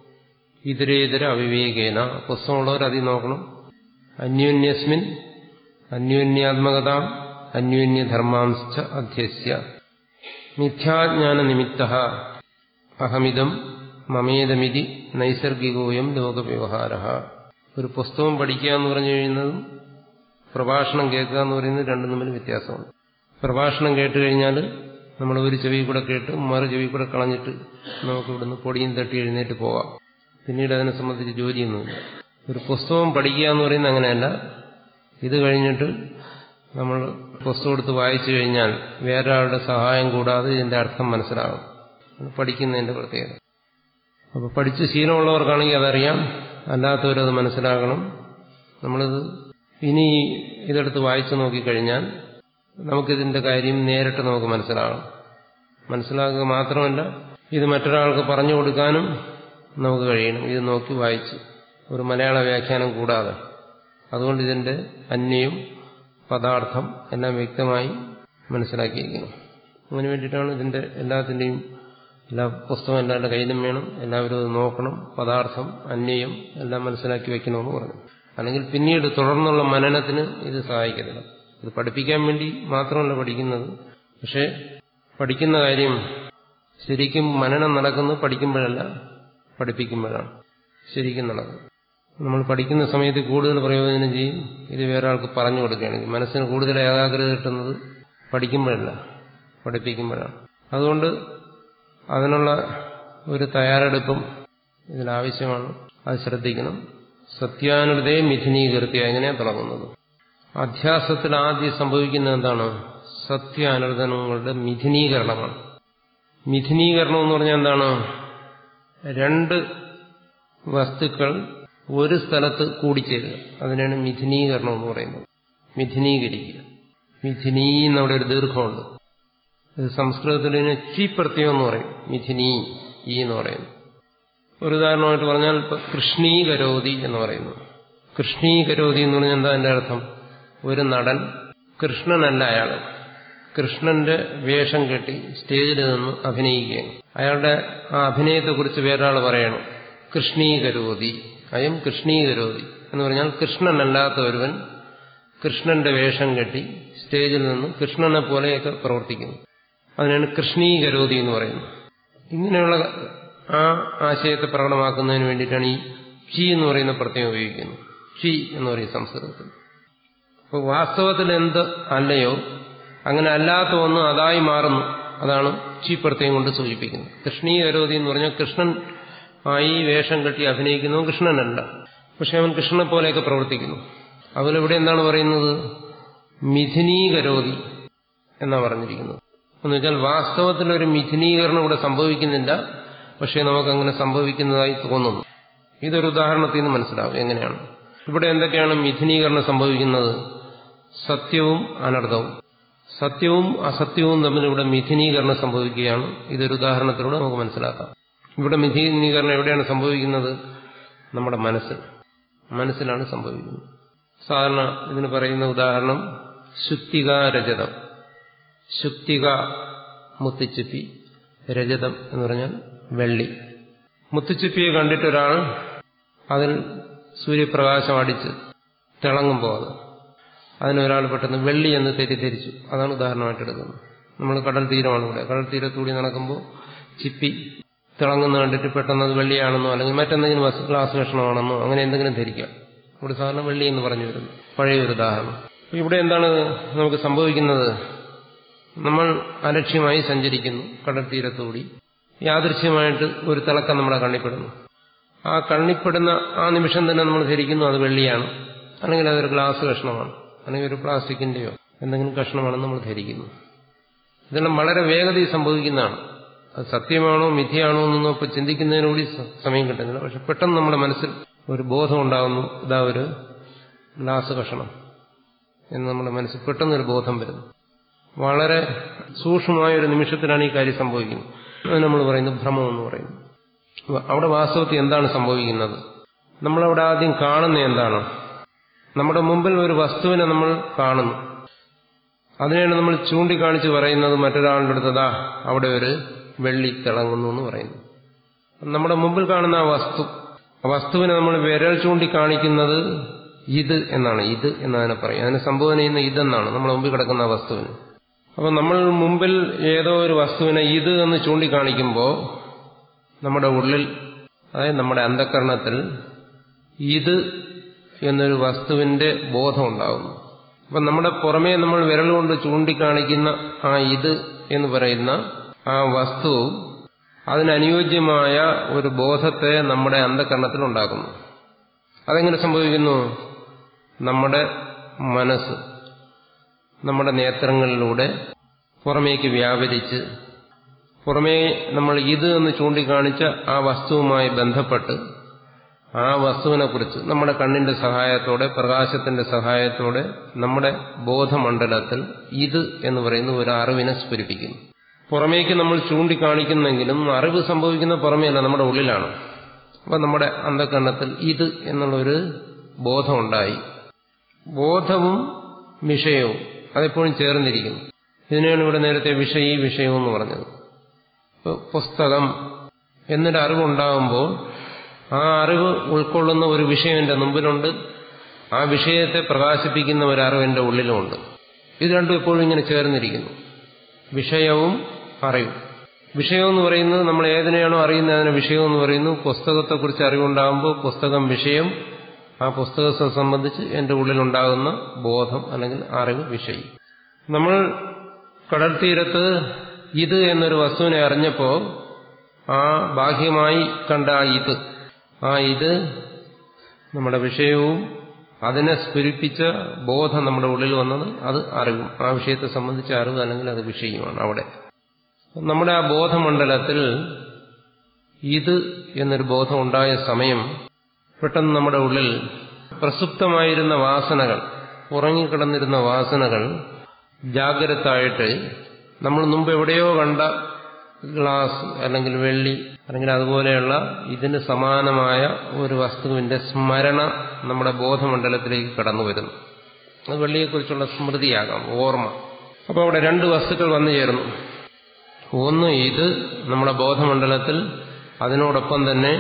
ഇതരേതര അവിവേകേന പുസ്തകമുള്ളവർ അതി നോക്കണം അന്യോന്യസ്മിൻ അന്യോന്യാത്മകതാം അന്യോന്യധർമാംശ അധ്യസ്യ മിഥ്യാജ്ഞാന നിമിത്ത അഹമിതം മമേതമിതി നൈസർഗികോയം ലോകവ്യവഹാര ഒരു പുസ്തകം പഠിക്കുക എന്ന് പറഞ്ഞു കഴിയുന്നതും പ്രഭാഷണം കേൾക്കുക എന്ന് പറയുന്നത് രണ്ടും തമ്മിൽ വ്യത്യാസമാണ് പ്രഭാഷണം കേട്ട് കഴിഞ്ഞാൽ നമ്മൾ ഒരു ചെവി കൂടെ കേട്ട് മറു ചെവി കൂടെ കളഞ്ഞിട്ട് നമുക്ക് ഇവിടുന്ന് പൊടിയും തട്ടി എഴുന്നേറ്റ് പോവാം പിന്നീട് അതിനെ സംബന്ധിച്ച് ജോലിയൊന്നുമില്ല ഒരു പുസ്തകം പഠിക്കുക എന്ന് പറയുന്നത് അങ്ങനെയല്ല ഇത് കഴിഞ്ഞിട്ട് നമ്മൾ പുസ്തകം എടുത്ത് വായിച്ചു കഴിഞ്ഞാൽ വേറൊരാളുടെ സഹായം കൂടാതെ ഇതിന്റെ അർത്ഥം മനസ്സിലാകും പഠിക്കുന്നതിന്റെ പ്രത്യേകത അപ്പോൾ പഠിച്ച് ശീലമുള്ളവർക്കാണെങ്കിൽ അതറിയാം അല്ലാത്തവരത് മനസ്സിലാക്കണം നമ്മളിത് ഇനി ഇതെടുത്ത് വായിച്ചു നോക്കിക്കഴിഞ്ഞാൽ നമുക്കിതിന്റെ കാര്യം നേരിട്ട് നമുക്ക് മനസ്സിലാകണം മനസ്സിലാക്കുക മാത്രമല്ല ഇത് മറ്റൊരാൾക്ക് പറഞ്ഞു കൊടുക്കാനും നമുക്ക് കഴിയണം ഇത് നോക്കി വായിച്ച് ഒരു മലയാള വ്യാഖ്യാനം കൂടാതെ അതുകൊണ്ട് ഇതിന്റെ അന്യയും പദാർത്ഥം എല്ലാം വ്യക്തമായി മനസ്സിലാക്കിയിരിക്കണം അതിനു വേണ്ടിയിട്ടാണ് ഇതിന്റെ എല്ലാത്തിൻ്റെയും എല്ലാ പുസ്തകം എല്ലാവരുടെ കയ്യിലും വേണം എല്ലാവരും അത് നോക്കണം പദാർത്ഥം അന്യയം എല്ലാം മനസ്സിലാക്കി വെക്കണമെന്ന് പറഞ്ഞു അല്ലെങ്കിൽ പിന്നീട് തുടർന്നുള്ള മനനത്തിന് ഇത് സഹായിക്കത്തില്ല ഇത് പഠിപ്പിക്കാൻ വേണ്ടി മാത്രമല്ല പഠിക്കുന്നത് പക്ഷെ പഠിക്കുന്ന കാര്യം ശരിക്കും മനനം നടക്കുന്നത് പഠിക്കുമ്പോഴല്ല പഠിപ്പിക്കുമ്പോഴാണ് ശരിക്കും നടക്കുന്നത് നമ്മൾ പഠിക്കുന്ന സമയത്ത് കൂടുതൽ പ്രയോജനം ചെയ്യും ഇത് വേറെ ആൾക്ക് പറഞ്ഞു കൊടുക്കുകയാണെങ്കിൽ മനസ്സിന് കൂടുതൽ ഏകാഗ്രത കിട്ടുന്നത് പഠിക്കുമ്പോഴല്ല പഠിപ്പിക്കുമ്പോഴാണ് അതുകൊണ്ട് അതിനുള്ള ഒരു തയ്യാറെടുപ്പും ഇതിലാവശ്യമാണ് അത് ശ്രദ്ധിക്കണം സത്യാനുതയെ മിഥുനീകൃത്യ എങ്ങനെയാണ് തുടങ്ങുന്നത് അധ്യാസത്തിൽ ആദ്യം സംഭവിക്കുന്നത് എന്താണ് സത്യാനുദനങ്ങളുടെ മിഥുനീകരണമാണ് മിഥുനീകരണം എന്ന് പറഞ്ഞാൽ എന്താണ് രണ്ട് വസ്തുക്കൾ ഒരു സ്ഥലത്ത് കൂടിച്ചേരുക അതിനാണ് മിഥുനീകരണം എന്ന് പറയുന്നത് മിഥുനീകരിക്കുക മിഥുനീ എന്നവിടെ ഒരു ദീർഘമുണ്ട് ഇത് സംസ്കൃതത്തിൽ ഇതിന് ചി പ്രത്യയം എന്ന് പറയും മിഥുനീ ഈ എന്ന് പറയുന്നു ഒരു ഉദാഹരണമായിട്ട് പറഞ്ഞാൽ ഇപ്പൊ കൃഷ്ണീകരോതി എന്ന് പറയുന്നു കൃഷ്ണീകരോതി എന്ന് പറഞ്ഞാൽ എന്താ എന്റെ അർത്ഥം ഒരു നടൻ കൃഷ്ണനല്ല അയാൾ കൃഷ്ണന്റെ വേഷം കെട്ടി സ്റ്റേജിൽ നിന്ന് അഭിനയിക്കുകയാണ് അയാളുടെ ആ അഭിനയത്തെക്കുറിച്ച് വേറൊരാൾ പറയണം കൃഷ്ണീകരോതി അയം കൃഷ്ണീകരോതി എന്ന് പറഞ്ഞാൽ കൃഷ്ണനല്ലാത്ത ഒരുവൻ കൃഷ്ണന്റെ വേഷം കെട്ടി സ്റ്റേജിൽ നിന്ന് കൃഷ്ണനെ പോലെയൊക്കെ പ്രവർത്തിക്കുന്നു അതിനാണ് കൃഷ്ണീകരോതി എന്ന് പറയുന്നത് ഇങ്ങനെയുള്ള ആ ആശയത്തെ പ്രകടമാക്കുന്നതിന് വേണ്ടിയിട്ടാണ് ഈ ചി എന്ന് പറയുന്ന പ്രത്യേകം ഉപയോഗിക്കുന്നത് ചി എന്ന് പറയും സംസ്കൃതത്തിൽ അപ്പോൾ വാസ്തവത്തിൽ എന്ത് അല്ലയോ അങ്ങനെ അല്ലാത്ത ഒന്ന് അതായി മാറുന്നു അതാണ് ചി പ്രത്യേകം കൊണ്ട് സൂചിപ്പിക്കുന്നത് കൃഷ്ണീകരോതി എന്ന് പറഞ്ഞാൽ കൃഷ്ണൻ ആയി വേഷം കെട്ടി അഭിനയിക്കുന്നു കൃഷ്ണനല്ല പക്ഷെ അവൻ കൃഷ്ണനെ പോലെയൊക്കെ പ്രവർത്തിക്കുന്നു അതിലിവിടെ എന്താണ് പറയുന്നത് മിഥുനീകരോതി എന്നാ പറഞ്ഞിരിക്കുന്നത് എന്ന് വെച്ചാൽ വാസ്തവത്തിൽ ഒരു മിഥുനീകരണം ഇവിടെ സംഭവിക്കുന്നില്ല പക്ഷേ നമുക്കങ്ങനെ സംഭവിക്കുന്നതായി തോന്നുന്നു ഇതൊരു ഉദാഹരണത്തിൽ നിന്ന് മനസ്സിലാവും എങ്ങനെയാണ് ഇവിടെ എന്തൊക്കെയാണ് മിഥുനീകരണം സംഭവിക്കുന്നത് സത്യവും അനർത്ഥവും സത്യവും അസത്യവും തമ്മിൽ ഇവിടെ മിഥുനീകരണം സംഭവിക്കുകയാണ് ഇതൊരു ഉദാഹരണത്തിലൂടെ നമുക്ക് മനസ്സിലാക്കാം ഇവിടെ മിഥുനീകരണം എവിടെയാണ് സംഭവിക്കുന്നത് നമ്മുടെ മനസ്സിൽ മനസ്സിലാണ് സംഭവിക്കുന്നത് സാധാരണ ഇതിന് പറയുന്ന ഉദാഹരണം ശുക്തിക രജതം ശുക്തിക മുത്തിച്ചിപ്പി രജതം എന്ന് പറഞ്ഞാൽ വെള്ളി മുത്തുച്ചിപ്പിയെ കണ്ടിട്ടൊരാൾ അതിൽ സൂര്യപ്രകാശം അടിച്ച് തിളങ്ങുമ്പോൾ അത് അതിനൊരാൾ പെട്ടെന്ന് വെള്ളി എന്ന് തെറ്റിദ്ധരിച്ചു അതാണ് ഉദാഹരണമായിട്ട് എടുക്കുന്നത് നമ്മൾ കടൽ തീരമാണ് ഇവിടെ കടൽ തീരത്തൂടി നടക്കുമ്പോൾ ചിപ്പി തിളങ്ങുന്ന കണ്ടിട്ട് പെട്ടെന്ന് അത് വെള്ളിയാണെന്നോ അല്ലെങ്കിൽ മറ്റെന്തെങ്കിലും ഗ്ലാസ് കഷ്ണമാണെന്നോ അങ്ങനെ എന്തെങ്കിലും ധരിക്കാം ഇവിടെ സാധാരണ വെള്ളി എന്ന് പറഞ്ഞു വരുന്നു പഴയ ഒരു ഉദാഹരണം ഇവിടെ എന്താണ് നമുക്ക് സംഭവിക്കുന്നത് നമ്മൾ അലക്ഷ്യമായി സഞ്ചരിക്കുന്നു കടൽ തീരത്തൂടി യാദൃശ്യമായിട്ട് ഒരു തിളക്കം നമ്മുടെ കണ്ണിപ്പെടുന്നു ആ കണ്ണിപ്പെടുന്ന ആ നിമിഷം തന്നെ നമ്മൾ ധരിക്കുന്നു അത് വെള്ളിയാണ് അല്ലെങ്കിൽ അതൊരു ഗ്ലാസ് കഷ്ണമാണ് അല്ലെങ്കിൽ ഒരു പ്ലാസ്റ്റിക്കിന്റെയോ എന്തെങ്കിലും കഷ്ണമാണെന്ന് നമ്മൾ ധരിക്കുന്നു ഇതെല്ലാം വളരെ വേഗതയിൽ സംഭവിക്കുന്നതാണ് അത് സത്യമാണോ മിഥ്യയാണോ എന്നൊന്നും ഇപ്പൊ ചിന്തിക്കുന്നതിനുകൂടി സമയം കിട്ടുന്നില്ല പക്ഷെ പെട്ടെന്ന് നമ്മുടെ മനസ്സിൽ ഒരു ബോധം ഉണ്ടാകുന്നു ഇതാ ഒരു ഗ്ലാസ് കഷണം എന്ന് നമ്മുടെ മനസ്സിൽ പെട്ടെന്നൊരു ബോധം വരുന്നു വളരെ സൂക്ഷ്മമായ ഒരു നിമിഷത്തിലാണ് ഈ കാര്യം സംഭവിക്കുന്നത് അത് നമ്മൾ പറയുന്നത് ഭ്രമം എന്ന് പറയുന്നു അവിടെ വാസ്തവത്തിൽ എന്താണ് സംഭവിക്കുന്നത് നമ്മളവിടെ ആദ്യം കാണുന്ന എന്താണ് നമ്മുടെ മുമ്പിൽ ഒരു വസ്തുവിനെ നമ്മൾ കാണുന്നു അതിനെയാണ് നമ്മൾ ചൂണ്ടിക്കാണിച്ച് പറയുന്നത് മറ്റൊരാളുടെ അടുത്തതാ അവിടെ ഒരു വെള്ളി തിളങ്ങുന്നു എന്ന് പറയുന്നു നമ്മുടെ മുമ്പിൽ കാണുന്ന ആ വസ്തു ആ വസ്തുവിനെ നമ്മൾ വിരൽ ചൂണ്ടിക്കാണിക്കുന്നത് ഇത് എന്നാണ് ഇത് എന്നതിനെ പറയും അതിനെ സംബോധന ചെയ്യുന്ന ഇതെന്നാണ് നമ്മുടെ മുമ്പിൽ കിടക്കുന്ന ആ വസ്തുവിന് അപ്പൊ നമ്മൾ മുമ്പിൽ ഏതോ ഒരു വസ്തുവിനെ ഇത് എന്ന് ചൂണ്ടിക്കാണിക്കുമ്പോൾ നമ്മുടെ ഉള്ളിൽ അതായത് നമ്മുടെ അന്ധകരണത്തിൽ ഇത് എന്നൊരു വസ്തുവിന്റെ ബോധം ഉണ്ടാകുന്നു അപ്പൊ നമ്മുടെ പുറമേ നമ്മൾ വിരലുകൊണ്ട് ചൂണ്ടിക്കാണിക്കുന്ന ആ ഇത് എന്ന് പറയുന്ന ആ വസ്തു അതിനനുയോജ്യമായ ഒരു ബോധത്തെ നമ്മുടെ അന്ധകരണത്തിൽ ഉണ്ടാക്കുന്നു അതെങ്ങനെ സംഭവിക്കുന്നു നമ്മുടെ മനസ്സ് നമ്മുടെ നേത്രങ്ങളിലൂടെ പുറമേക്ക് വ്യാപരിച്ച് പുറമേ നമ്മൾ ഇത് എന്ന് ചൂണ്ടിക്കാണിച്ച ആ വസ്തുവുമായി ബന്ധപ്പെട്ട് ആ വസ്തുവിനെ കുറിച്ച് നമ്മുടെ കണ്ണിന്റെ സഹായത്തോടെ പ്രകാശത്തിന്റെ സഹായത്തോടെ നമ്മുടെ ബോധമണ്ഡലത്തിൽ ഇത് എന്ന് പറയുന്ന ഒരു അറിവിനെ സ്ഫുരിപ്പിക്കുന്നു പുറമേക്ക് നമ്മൾ ചൂണ്ടിക്കാണിക്കുന്നെങ്കിലും അറിവ് സംഭവിക്കുന്ന പുറമേയല്ല നമ്മുടെ ഉള്ളിലാണ് അപ്പൊ നമ്മുടെ അന്ധകരണത്തിൽ ഇത് എന്നുള്ളൊരു ബോധമുണ്ടായി ബോധവും വിഷയവും അതെപ്പോഴും ചേർന്നിരിക്കുന്നു ഇതിനെയാണ് ഇവിടെ നേരത്തെ വിഷയീ വിഷയം എന്ന് പറഞ്ഞത് പുസ്തകം എന്നൊരു അറിവുണ്ടാകുമ്പോൾ ആ അറിവ് ഉൾക്കൊള്ളുന്ന ഒരു വിഷയം എൻ്റെ മുമ്പിലുണ്ട് ആ വിഷയത്തെ പ്രകാശിപ്പിക്കുന്ന ഒരു അറിവ് എൻ്റെ ഉള്ളിലുമുണ്ട് ഇത് രണ്ടും എപ്പോഴും ഇങ്ങനെ ചേർന്നിരിക്കുന്നു വിഷയവും അറിവും വിഷയം എന്ന് പറയുന്നത് നമ്മൾ ഏതിനെയാണോ അറിയുന്നത് അതിനെ വിഷയം എന്ന് പറയുന്നു പുസ്തകത്തെക്കുറിച്ച് അറിവുണ്ടാകുമ്പോൾ പുസ്തകം വിഷയം ആ പുസ്തകത്തെ സംബന്ധിച്ച് എൻ്റെ ഉള്ളിലുണ്ടാകുന്ന ബോധം അല്ലെങ്കിൽ അറിവ് വിഷയം നമ്മൾ കടൽ തീരത്ത് ഇത് എന്നൊരു വസ്തുവിനെ അറിഞ്ഞപ്പോൾ ആ ബാഹ്യമായി കണ്ട ആ ഇത് ആ ഇത് നമ്മുടെ വിഷയവും അതിനെ സ്ഫുരിപ്പിച്ച ബോധം നമ്മുടെ ഉള്ളിൽ വന്നത് അത് അറിവും ആ വിഷയത്തെ സംബന്ധിച്ച അറിവ് അല്ലെങ്കിൽ അത് വിഷയമാണ് അവിടെ നമ്മുടെ ആ ബോധമണ്ഡലത്തിൽ ഇത് എന്നൊരു ബോധം ഉണ്ടായ സമയം പെട്ടെന്ന് നമ്മുടെ ഉള്ളിൽ പ്രസുപ്തമായിരുന്ന വാസനകൾ ഉറങ്ങിക്കിടന്നിരുന്ന വാസനകൾ ജാഗ്രതായിട്ട് നമ്മൾ മുമ്പ് എവിടെയോ കണ്ട ഗ്ലാസ് അല്ലെങ്കിൽ വെള്ളി അല്ലെങ്കിൽ അതുപോലെയുള്ള ഇതിന് സമാനമായ ഒരു വസ്തുവിന്റെ സ്മരണ നമ്മുടെ ബോധമണ്ഡലത്തിലേക്ക് കടന്നു വരുന്നു അത് വെള്ളിയെക്കുറിച്ചുള്ള സ്മൃതിയാകാം ഓർമ്മ അപ്പോൾ അവിടെ രണ്ട് വസ്തുക്കൾ വന്നു ചേർന്നു ഒന്ന് ഇത് നമ്മുടെ ബോധമണ്ഡലത്തിൽ അതിനോടൊപ്പം തന്നെ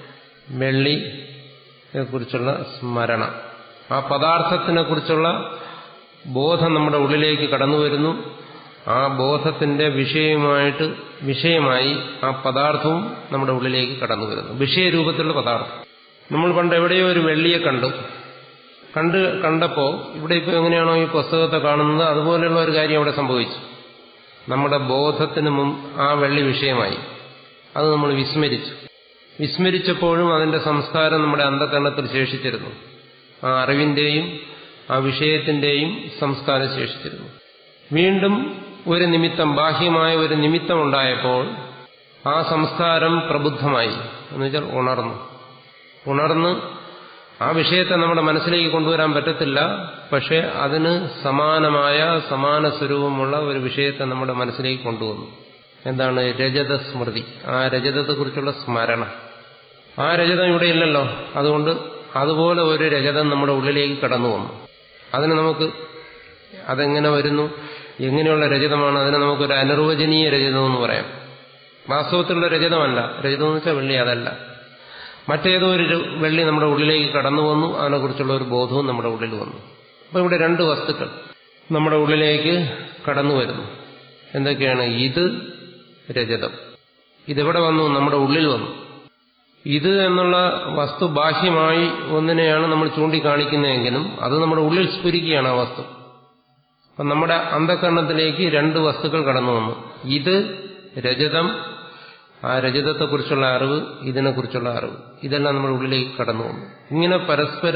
വെള്ളിയെക്കുറിച്ചുള്ള സ്മരണ ആ പദാർത്ഥത്തിനെ കുറിച്ചുള്ള ബോധം നമ്മുടെ ഉള്ളിലേക്ക് കടന്നു വരുന്നു ആ ബോധത്തിന്റെ വിഷയമായിട്ട് വിഷയമായി ആ പദാർത്ഥവും നമ്മുടെ ഉള്ളിലേക്ക് കടന്നു വരുന്നു വിഷയരൂപത്തിലുള്ള പദാർത്ഥം നമ്മൾ പണ്ട് എവിടെയോ ഒരു വെള്ളിയെ കണ്ടു കണ്ട് കണ്ടപ്പോ ഇവിടെ ഇപ്പൊ എങ്ങനെയാണോ ഈ പുസ്തകത്തെ കാണുന്നത് അതുപോലെയുള്ള ഒരു കാര്യം അവിടെ സംഭവിച്ചു നമ്മുടെ ബോധത്തിന് മുമ്പ് ആ വെള്ളി വിഷയമായി അത് നമ്മൾ വിസ്മരിച്ചു വിസ്മരിച്ചപ്പോഴും അതിന്റെ സംസ്കാരം നമ്മുടെ അന്ധകരണത്തിൽ ശേഷിച്ചിരുന്നു ആ അറിവിന്റെയും ആ വിഷയത്തിന്റെയും സംസ്കാരം ശേഷിച്ചിരുന്നു വീണ്ടും ഒരു നിമിത്തം ബാഹ്യമായ ഒരു നിമിത്തം ഉണ്ടായപ്പോൾ ആ സംസ്കാരം പ്രബുദ്ധമായി എന്ന് വെച്ചാൽ ഉണർന്നു ഉണർന്ന് ആ വിഷയത്തെ നമ്മുടെ മനസ്സിലേക്ക് കൊണ്ടുവരാൻ പറ്റത്തില്ല പക്ഷെ അതിന് സമാനമായ സമാന സ്വരൂപമുള്ള ഒരു വിഷയത്തെ നമ്മുടെ മനസ്സിലേക്ക് കൊണ്ടുവന്നു എന്താണ് രജത സ്മൃതി ആ രജതത്തെക്കുറിച്ചുള്ള സ്മരണ ആ രജതം ഇവിടെ ഇല്ലല്ലോ അതുകൊണ്ട് അതുപോലെ ഒരു രജതം നമ്മുടെ ഉള്ളിലേക്ക് കടന്നു വന്നു അതിന് നമുക്ക് അതെങ്ങനെ വരുന്നു എങ്ങനെയുള്ള രജതമാണ് അതിനെ നമുക്കൊരു അനിർവചനീയ രജതം എന്ന് പറയാം വാസ്തവത്തിലുള്ള രജതമല്ല രജതം എന്ന് വെച്ചാൽ വെള്ളി അതല്ല മറ്റേതോ ഒരു വെള്ളി നമ്മുടെ ഉള്ളിലേക്ക് കടന്നു വന്നു അതിനെക്കുറിച്ചുള്ള ഒരു ബോധവും നമ്മുടെ ഉള്ളിൽ വന്നു അപ്പോൾ ഇവിടെ രണ്ട് വസ്തുക്കൾ നമ്മുടെ ഉള്ളിലേക്ക് കടന്നു വരുന്നു എന്തൊക്കെയാണ് ഇത് രജതം ഇതെവിടെ വന്നു നമ്മുടെ ഉള്ളിൽ വന്നു ഇത് എന്നുള്ള വസ്തു ബാഹ്യമായി ഒന്നിനെയാണ് നമ്മൾ ചൂണ്ടിക്കാണിക്കുന്നതെങ്കിലും അത് നമ്മുടെ ഉള്ളിൽ സ്ഫുരിക്കുകയാണ് ആ വസ്തു അപ്പം നമ്മുടെ അന്ധകരണത്തിലേക്ക് രണ്ട് വസ്തുക്കൾ കടന്നു വന്നു ഇത് രജതം ആ രജതത്തെക്കുറിച്ചുള്ള അറിവ് ഇതിനെക്കുറിച്ചുള്ള അറിവ് ഇതെല്ലാം നമ്മുടെ ഉള്ളിലേക്ക് കടന്നു വന്നു ഇങ്ങനെ പരസ്പര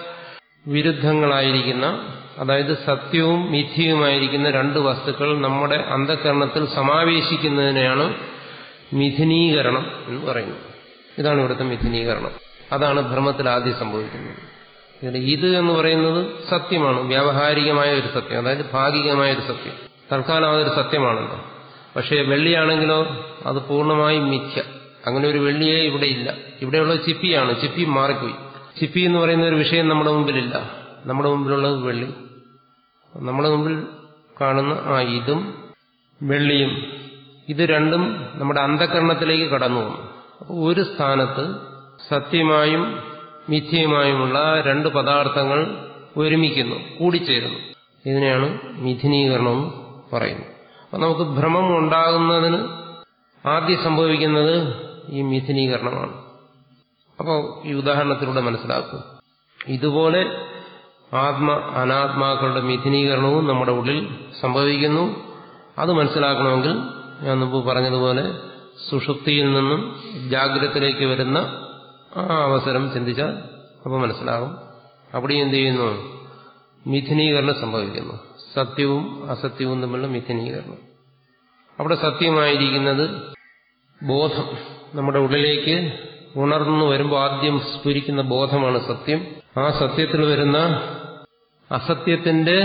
വിരുദ്ധങ്ങളായിരിക്കുന്ന അതായത് സത്യവും മിഥ്യയുമായിരിക്കുന്ന രണ്ട് വസ്തുക്കൾ നമ്മുടെ അന്ധകരണത്തിൽ സമാവേശിക്കുന്നതിനെയാണ് മിഥുനീകരണം എന്ന് പറയുന്നത് ഇതാണ് ഇവിടുത്തെ മിഥുനീകരണം അതാണ് ഭ്രമത്തിൽ ആദ്യം സംഭവിക്കുന്നത് ഇതിൽ ഇത് എന്ന് പറയുന്നത് സത്യമാണ് വ്യാവഹാരികമായ ഒരു സത്യം അതായത് ഭാഗികമായ ഒരു സത്യം തൽക്കാലം അതൊരു സത്യമാണല്ലോ പക്ഷേ വെള്ളിയാണെങ്കിലോ അത് പൂർണ്ണമായും മിഥ്യ അങ്ങനെ ഒരു വെള്ളിയേ ഇവിടെ ഇല്ല ഇവിടെയുള്ള ചിപ്പിയാണ് ചിപ്പി മാറിപ്പോയി ചിപ്പി എന്ന് പറയുന്ന ഒരു വിഷയം നമ്മുടെ മുമ്പിലില്ല നമ്മുടെ മുമ്പിലുള്ളത് വെള്ളി നമ്മുടെ മുമ്പിൽ കാണുന്ന ആ ഇതും വെള്ളിയും ഇത് രണ്ടും നമ്മുടെ അന്ധകരണത്തിലേക്ക് കടന്നു വന്നു അപ്പോൾ ഒരു സ്ഥാനത്ത് സത്യമായും മിഥ്യയുമായുമുള്ള രണ്ട് പദാർത്ഥങ്ങൾ ഒരുമിക്കുന്നു കൂടിച്ചേരുന്നു ഇതിനെയാണ് മിഥുനീകരണം പറയുന്നത് അപ്പം നമുക്ക് ഭ്രമം ഉണ്ടാകുന്നതിന് ആദ്യം സംഭവിക്കുന്നത് ഈ മിഥുനീകരണമാണ് അപ്പോൾ ഈ ഉദാഹരണത്തിലൂടെ മനസ്സിലാക്കും ഇതുപോലെ ആത്മ അനാത്മാക്കളുടെ മിഥുനീകരണവും നമ്മുടെ ഉള്ളിൽ സംഭവിക്കുന്നു അത് മനസ്സിലാക്കണമെങ്കിൽ ഞാൻ മുമ്പ് പറഞ്ഞതുപോലെ സുഷുപ്തിയിൽ നിന്നും ജാഗ്രതത്തിലേക്ക് വരുന്ന ആ അവസരം ചിന്തിച്ചാൽ അപ്പോൾ മനസ്സിലാകും അവിടെ എന്ത് ചെയ്യുന്നു മിഥുനീകരണം സംഭവിക്കുന്നു സത്യവും അസത്യവും തമ്മിലുള്ള മിഥുനീകരണം അവിടെ സത്യമായിരിക്കുന്നത് ബോധം നമ്മുടെ ഉള്ളിലേക്ക് ഉണർന്നു വരുമ്പോൾ ആദ്യം സ്ഫുരിക്കുന്ന ബോധമാണ് സത്യം ആ സത്യത്തിൽ വരുന്ന അസത്യത്തിന്റെ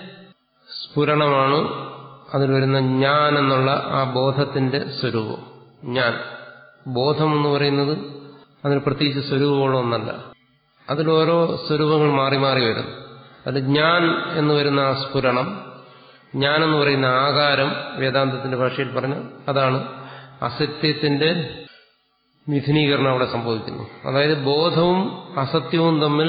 സ്ഫുരണമാണ് അതിൽ വരുന്ന ഞാൻ എന്നുള്ള ആ ബോധത്തിന്റെ സ്വരൂപം ഞാൻ ബോധം എന്ന് പറയുന്നത് അതിന് പ്രത്യേകിച്ച് സ്വരൂപങ്ങളൊന്നല്ല അതിൽ ഓരോ സ്വരൂപങ്ങൾ മാറി മാറി വരുന്നു അത് ഞാൻ എന്ന് വരുന്ന ആ സ്ഫുരണം ഞാൻ എന്ന് പറയുന്ന ആകാരം വേദാന്തത്തിന്റെ ഭാഷയിൽ പറഞ്ഞ അതാണ് അസത്യത്തിന്റെ മിഥുനീകരണം അവിടെ സംഭവിക്കുന്നു അതായത് ബോധവും അസത്യവും തമ്മിൽ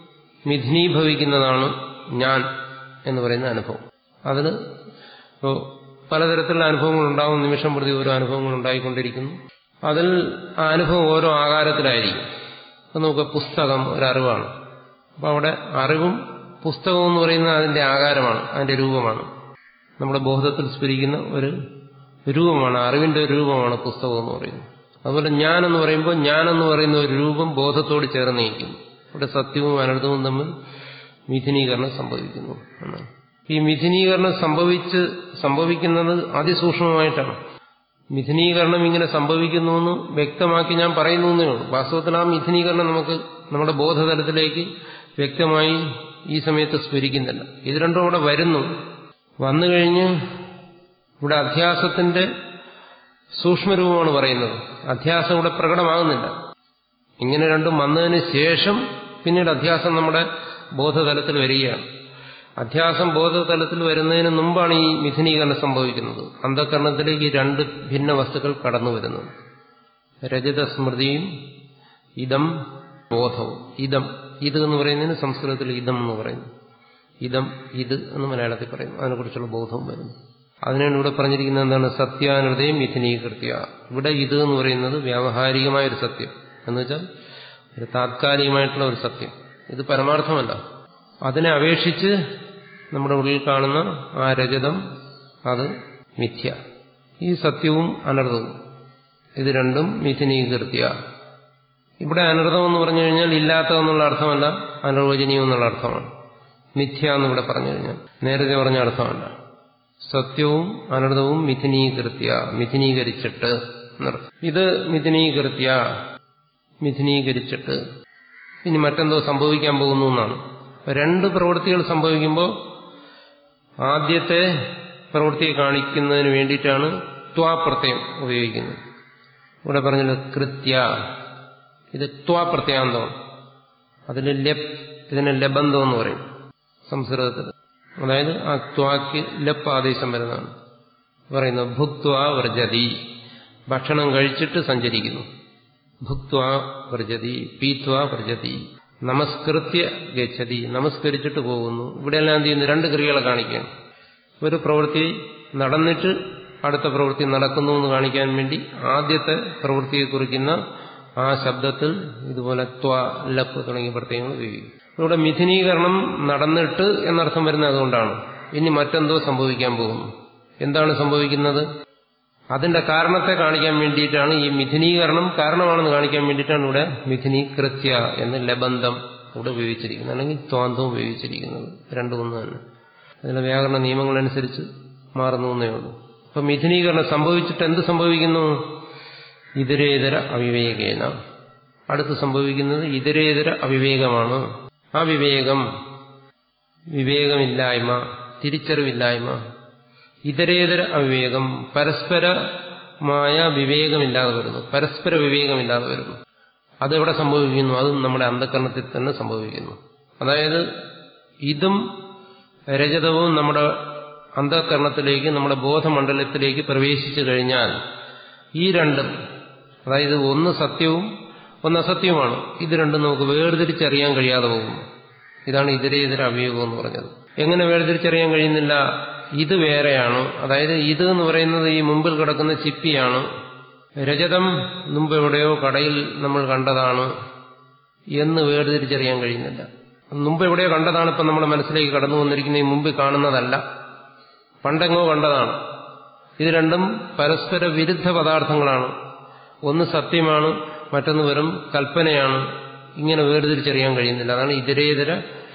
മിഥുനീഭവിക്കുന്നതാണ് ഞാൻ എന്ന് പറയുന്ന അനുഭവം അതിന് ഇപ്പോൾ പലതരത്തിലുള്ള അനുഭവങ്ങൾ ഉണ്ടാവും നിമിഷം പ്രതി ഓരോ അനുഭവങ്ങൾ ഉണ്ടായിക്കൊണ്ടിരിക്കുന്നു അതിൽ ആ അനുഭവം ഓരോ ആകാരത്തിലായിരിക്കും അപ്പം നമുക്ക് പുസ്തകം ഒരറിവാണ് അപ്പം അവിടെ അറിവും പുസ്തകം എന്ന് പറയുന്നത് അതിന്റെ ആകാരമാണ് അതിന്റെ രൂപമാണ് നമ്മുടെ ബോധത്തിൽ സ്ഫുരിക്കുന്ന ഒരു രൂപമാണ് അറിവിന്റെ ഒരു രൂപമാണ് പുസ്തകം എന്ന് പറയുന്നത് അതുപോലെ ഞാൻ എന്ന് പറയുമ്പോൾ ഞാൻ എന്ന് പറയുന്ന ഒരു രൂപം ബോധത്തോട് ചേർന്നിരിക്കുന്നു ഇവിടെ സത്യവും അനർത്ഥവും തമ്മിൽ മിഥുനീകരണം സംഭവിക്കുന്നു എന്നാണ് ഈ മിഥുനീകരണം സംഭവിച്ച് സംഭവിക്കുന്നത് അതിസൂക്ഷ്മമായിട്ടാണ് മിഥുനീകരണം ഇങ്ങനെ സംഭവിക്കുന്നുവെന്ന് വ്യക്തമാക്കി ഞാൻ പറയുന്നു എന്നേ ഉള്ളൂ വാസ്തവത്തിൽ ആ മിഥുനീകരണം നമുക്ക് നമ്മുടെ ബോധതലത്തിലേക്ക് വ്യക്തമായി ഈ സമയത്ത് സ്ഫുരിക്കുന്നില്ല ഇത് രണ്ടും ഇവിടെ വരുന്നു വന്നു കഴിഞ്ഞ് ഇവിടെ അധ്യാസത്തിന്റെ സൂക്ഷ്മരൂപമാണ് പറയുന്നത് അധ്യാസം ഇവിടെ പ്രകടമാകുന്നില്ല ഇങ്ങനെ രണ്ടും വന്നതിന് ശേഷം പിന്നീട് അധ്യാസം നമ്മുടെ ബോധതലത്തിൽ വരികയാണ് അധ്യാസം ബോധതലത്തിൽ വരുന്നതിന് മുമ്പാണ് ഈ മിഥുനീകരണം സംഭവിക്കുന്നത് അന്ധകരണത്തിലേക്ക് ഈ രണ്ട് ഭിന്ന വസ്തുക്കൾ കടന്നു വരുന്നത് രജത സ്മൃതിയും ഇതം ബോധവും ഇതം ഇത് എന്ന് പറയുന്നതിന് സംസ്കൃതത്തിൽ ഇതം എന്ന് പറയുന്നു ഇതം ഇത് എന്ന് മലയാളത്തിൽ പറയും അതിനെക്കുറിച്ചുള്ള ബോധവും വരുന്നു അതിനാണ് ഇവിടെ പറഞ്ഞിരിക്കുന്നത് എന്താണ് സത്യാനുതയും മിഥുനീകൃത്യ ഇവിടെ ഇത് എന്ന് പറയുന്നത് വ്യാവഹാരികമായ ഒരു സത്യം എന്ന് വെച്ചാൽ ഒരു താത്കാലികമായിട്ടുള്ള ഒരു സത്യം ഇത് പരമാർത്ഥമല്ല അതിനെ അപേക്ഷിച്ച് നമ്മുടെ ഉള്ളിൽ കാണുന്ന ആ രജതം അത് മിഥ്യ ഈ സത്യവും അനർത്ഥവും ഇത് രണ്ടും മിഥുനീകൃത്യ ഇവിടെ അനർത്ഥം എന്ന് പറഞ്ഞു കഴിഞ്ഞാൽ ഇല്ലാത്തതെന്നുള്ള അർത്ഥമല്ല അനിർവചനീയം എന്നുള്ള അർത്ഥമാണ് മിഥ്യ എന്നിവിടെ പറഞ്ഞു കഴിഞ്ഞാൽ നേരത്തെ പറഞ്ഞ അർത്ഥമല്ല സത്യവും അനർത്ഥവും മിഥുനീകൃത്യ മിഥുനീകരിച്ചിട്ട് എന്നർത്ഥം ഇത് മിഥുനീകൃത്യ മിഥുനീകരിച്ചിട്ട് ഇനി മറ്റെന്തോ സംഭവിക്കാൻ പോകുന്നു എന്നാണ് രണ്ട് പ്രവൃത്തികൾ സംഭവിക്കുമ്പോൾ ആദ്യത്തെ പ്രവൃത്തിയെ കാണിക്കുന്നതിന് വേണ്ടിയിട്ടാണ് ത്വാപ്രത്യയം ഉപയോഗിക്കുന്നത് ഇവിടെ പറഞ്ഞത് കൃത്യ ഇത് ത്വാപ്രത്യാന്തമാണ് അതിൽ ലപ് ഇതിന് ലബന്ധം എന്ന് പറയും സംസ്കൃതത്തിൽ അതായത് ആ ത്വാക്ക് ലപ്പ് ആദേശം വരുന്നതാണ് പറയുന്നത് ഭുക്വ വ്രജതി ഭക്ഷണം കഴിച്ചിട്ട് സഞ്ചരിക്കുന്നു ഭുക്വ വ്രജതി പീത്വ വ്രജതി നമസ്കൃത്യ ഗച്ഛതി നമസ്കരിച്ചിട്ട് പോകുന്നു ഇവിടെയെല്ലാം എന്ത് ചെയ്യുന്നു രണ്ട് ക്രിയകളെ കാണിക്കുകയാണ് ഒരു പ്രവൃത്തി നടന്നിട്ട് അടുത്ത പ്രവൃത്തി നടക്കുന്നു എന്ന് കാണിക്കാൻ വേണ്ടി ആദ്യത്തെ പ്രവൃത്തിയെ കുറിക്കുന്ന ആ ശബ്ദത്തിൽ ഇതുപോലെ ത്വ ലപ്പ് തുടങ്ങിയ പ്രത്യയങ്ങൾ ഉപയോഗിക്കും ഇവിടെ മിഥുനീകരണം നടന്നിട്ട് എന്നർത്ഥം വരുന്നത് അതുകൊണ്ടാണ് ഇനി മറ്റെന്തോ സംഭവിക്കാൻ പോകുന്നു എന്താണ് സംഭവിക്കുന്നത് അതിന്റെ കാരണത്തെ കാണിക്കാൻ വേണ്ടിയിട്ടാണ് ഈ മിഥുനീകരണം കാരണമാണെന്ന് കാണിക്കാൻ വേണ്ടിയിട്ടാണ് ഇവിടെ മിഥുനീകൃത്യ എന്ന് ലബന്ധം ഇവിടെ ഉപയോഗിച്ചിരിക്കുന്നത് അല്ലെങ്കിൽ ത്വാന്തം ഉപയോഗിച്ചിരിക്കുന്നത് രണ്ടു ഒന്ന് തന്നെ അതിലെ വ്യാകരണ നിയമങ്ങളനുസരിച്ച് മാറുന്നു എന്നേ ഉള്ളൂ അപ്പൊ മിഥുനീകരണം സംഭവിച്ചിട്ട് എന്ത് സംഭവിക്കുന്നു ഇതരേതര അവിവേകേന അടുത്ത് സംഭവിക്കുന്നത് ഇതരേതര അവിവേകമാണ് ആ വിവേകം വിവേകമില്ലായ്മ തിരിച്ചറിവില്ലായ്മ ഇതരേതര അവിവേകം പരസ്പരമായ വിവേകമില്ലാതെ വരുന്നു പരസ്പര വിവേകമില്ലാതെ വരുന്നു അതെവിടെ സംഭവിക്കുന്നു അതും നമ്മുടെ അന്ധകരണത്തിൽ തന്നെ സംഭവിക്കുന്നു അതായത് ഇതും രജതവും നമ്മുടെ അന്ധകരണത്തിലേക്ക് നമ്മുടെ ബോധമണ്ഡലത്തിലേക്ക് പ്രവേശിച്ചു കഴിഞ്ഞാൽ ഈ രണ്ടും അതായത് ഒന്ന് സത്യവും ഒന്ന് അസത്യവുമാണ് ഇത് രണ്ടും നമുക്ക് വേർതിരിച്ചറിയാൻ കഴിയാതെ പോകുന്നു ഇതാണ് ഇതരേതര അവിവേകം എന്ന് പറഞ്ഞത് എങ്ങനെ വേർതിരിച്ചറിയാൻ കഴിയുന്നില്ല ഇത് വേറെയാണ് അതായത് ഇത് എന്ന് പറയുന്നത് ഈ മുമ്പിൽ കിടക്കുന്ന ചിപ്പിയാണ് രജതം മുമ്പ് എവിടെയോ കടയിൽ നമ്മൾ കണ്ടതാണ് എന്ന് വേർതിരിച്ചറിയാൻ കഴിയുന്നില്ല മുമ്പ് എവിടെയോ കണ്ടതാണ് ഇപ്പം നമ്മുടെ മനസ്സിലേക്ക് കടന്നു വന്നിരിക്കുന്ന ഈ മുമ്പിൽ കാണുന്നതല്ല പണ്ടെങ്ങോ കണ്ടതാണ് ഇത് രണ്ടും പരസ്പര വിരുദ്ധ പദാർത്ഥങ്ങളാണ് ഒന്ന് സത്യമാണ് മറ്റൊന്ന് വെറും കൽപ്പനയാണ് ഇങ്ങനെ വേർതിരിച്ചറിയാൻ കഴിയുന്നില്ല അതാണ് ഇതരേതര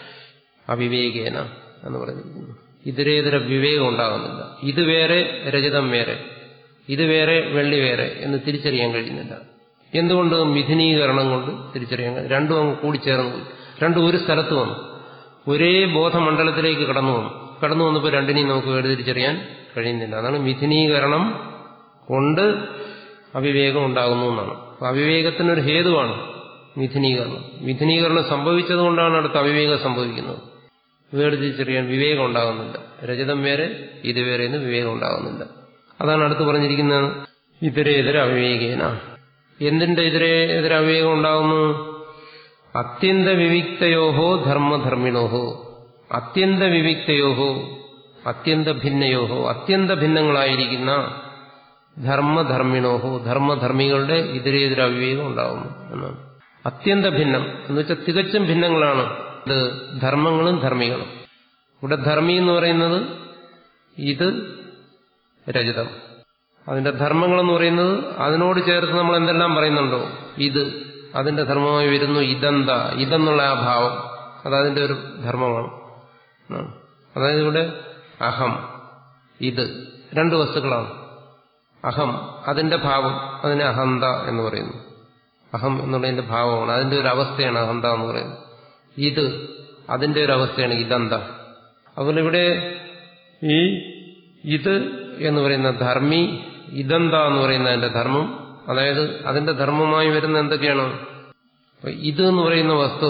അവിവേകേന എന്ന് പറഞ്ഞിരിക്കുന്നത് ഇതരേതര വിവേകം ഉണ്ടാകുന്നില്ല ഇത് വേറെ രജതം വേറെ ഇത് വേറെ വെള്ളി വേറെ എന്ന് തിരിച്ചറിയാൻ കഴിയുന്നില്ല എന്തുകൊണ്ട് മിഥുനീകരണം കൊണ്ട് തിരിച്ചറിയാൻ കഴിയും രണ്ടും അങ്ങ് കൂടിച്ചേർന്നു രണ്ടും ഒരു സ്ഥലത്ത് വന്നു ഒരേ ബോധമണ്ഡലത്തിലേക്ക് കടന്നു വന്നു കടന്നു വന്നപ്പോൾ രണ്ടിനെയും നമുക്ക് വേർതിരിച്ചറിയാൻ കഴിയുന്നില്ല അതാണ് മിഥുനീകരണം കൊണ്ട് അവിവേകം ഉണ്ടാകുന്നു എന്നാണ് അപ്പൊ അവിവേകത്തിനൊരു ഹേതുവാണ് മിഥുനീകരണം മിഥുനീകരണം സംഭവിച്ചതുകൊണ്ടാണ് അടുത്ത അവിവേകം സംഭവിക്കുന്നത് വേർതിരിച്ചറിയാൻ വിവേകം ഉണ്ടാകുന്നില്ല രജതം വേറെ ഇത് വേറെ എന്ന് വിവേകം ഉണ്ടാകുന്നില്ല അതാണ് അടുത്ത് പറഞ്ഞിരിക്കുന്നത് ഇതരേതര അവിവേകേന എന്തിന്റെ ഇതരേതര അവിവേകം ഉണ്ടാകുന്നു അത്യന്ത വിവിക്തയോഹോ ധർമ്മധർമ്മിണോഹോ അത്യന്ത വിവിക്തയോഹോ അത്യന്ത ഭിന്നയോഹോ അത്യന്ത ഭിന്നങ്ങളായിരിക്കുന്ന ധർമ്മധർമ്മിണോഹോ ധർമ്മധർമ്മികളുടെ ഇതരേതര അവിവേകം ഉണ്ടാകുന്നു എന്നാണ് അത്യന്ത ഭിന്നം എന്ന് വെച്ചാൽ തികച്ചും ഭിന്നങ്ങളാണ് ഇത് ധർമ്മങ്ങളും ധർമ്മികളും ഇവിടെ ധർമ്മി എന്ന് പറയുന്നത് ഇത് രജതം അതിന്റെ ധർമ്മങ്ങളെന്ന് പറയുന്നത് അതിനോട് ചേർത്ത് നമ്മൾ എന്തെല്ലാം പറയുന്നുണ്ടോ ഇത് അതിന്റെ ധർമ്മമായി വരുന്നു ഇതെന്ത ഇതെന്നുള്ള ആ ഭാവം അത് അതിന്റെ ഒരു ധർമ്മമാണ് അതായത് ഇവിടെ അഹം ഇത് രണ്ട് വസ്തുക്കളാണ് അഹം അതിന്റെ ഭാവം അതിനെ അഹന്ത എന്ന് പറയുന്നു അഹം എന്നുള്ളതിന്റെ ഭാവമാണ് അതിന്റെ ഒരു അവസ്ഥയാണ് അഹന്ത എന്ന് പറയുന്നത് ഇത് അതിന്റെ ഒരു അവസ്ഥയാണ് ഇതന്ത അതുപോലെ ഇവിടെ ഈ ഇത് എന്ന് പറയുന്ന ധർമ്മി ഇതന്ത എന്ന് പറയുന്ന അതിന്റെ ധർമ്മം അതായത് അതിന്റെ ധർമ്മമായി വരുന്ന എന്തൊക്കെയാണ് ഇത് എന്ന് പറയുന്ന വസ്തു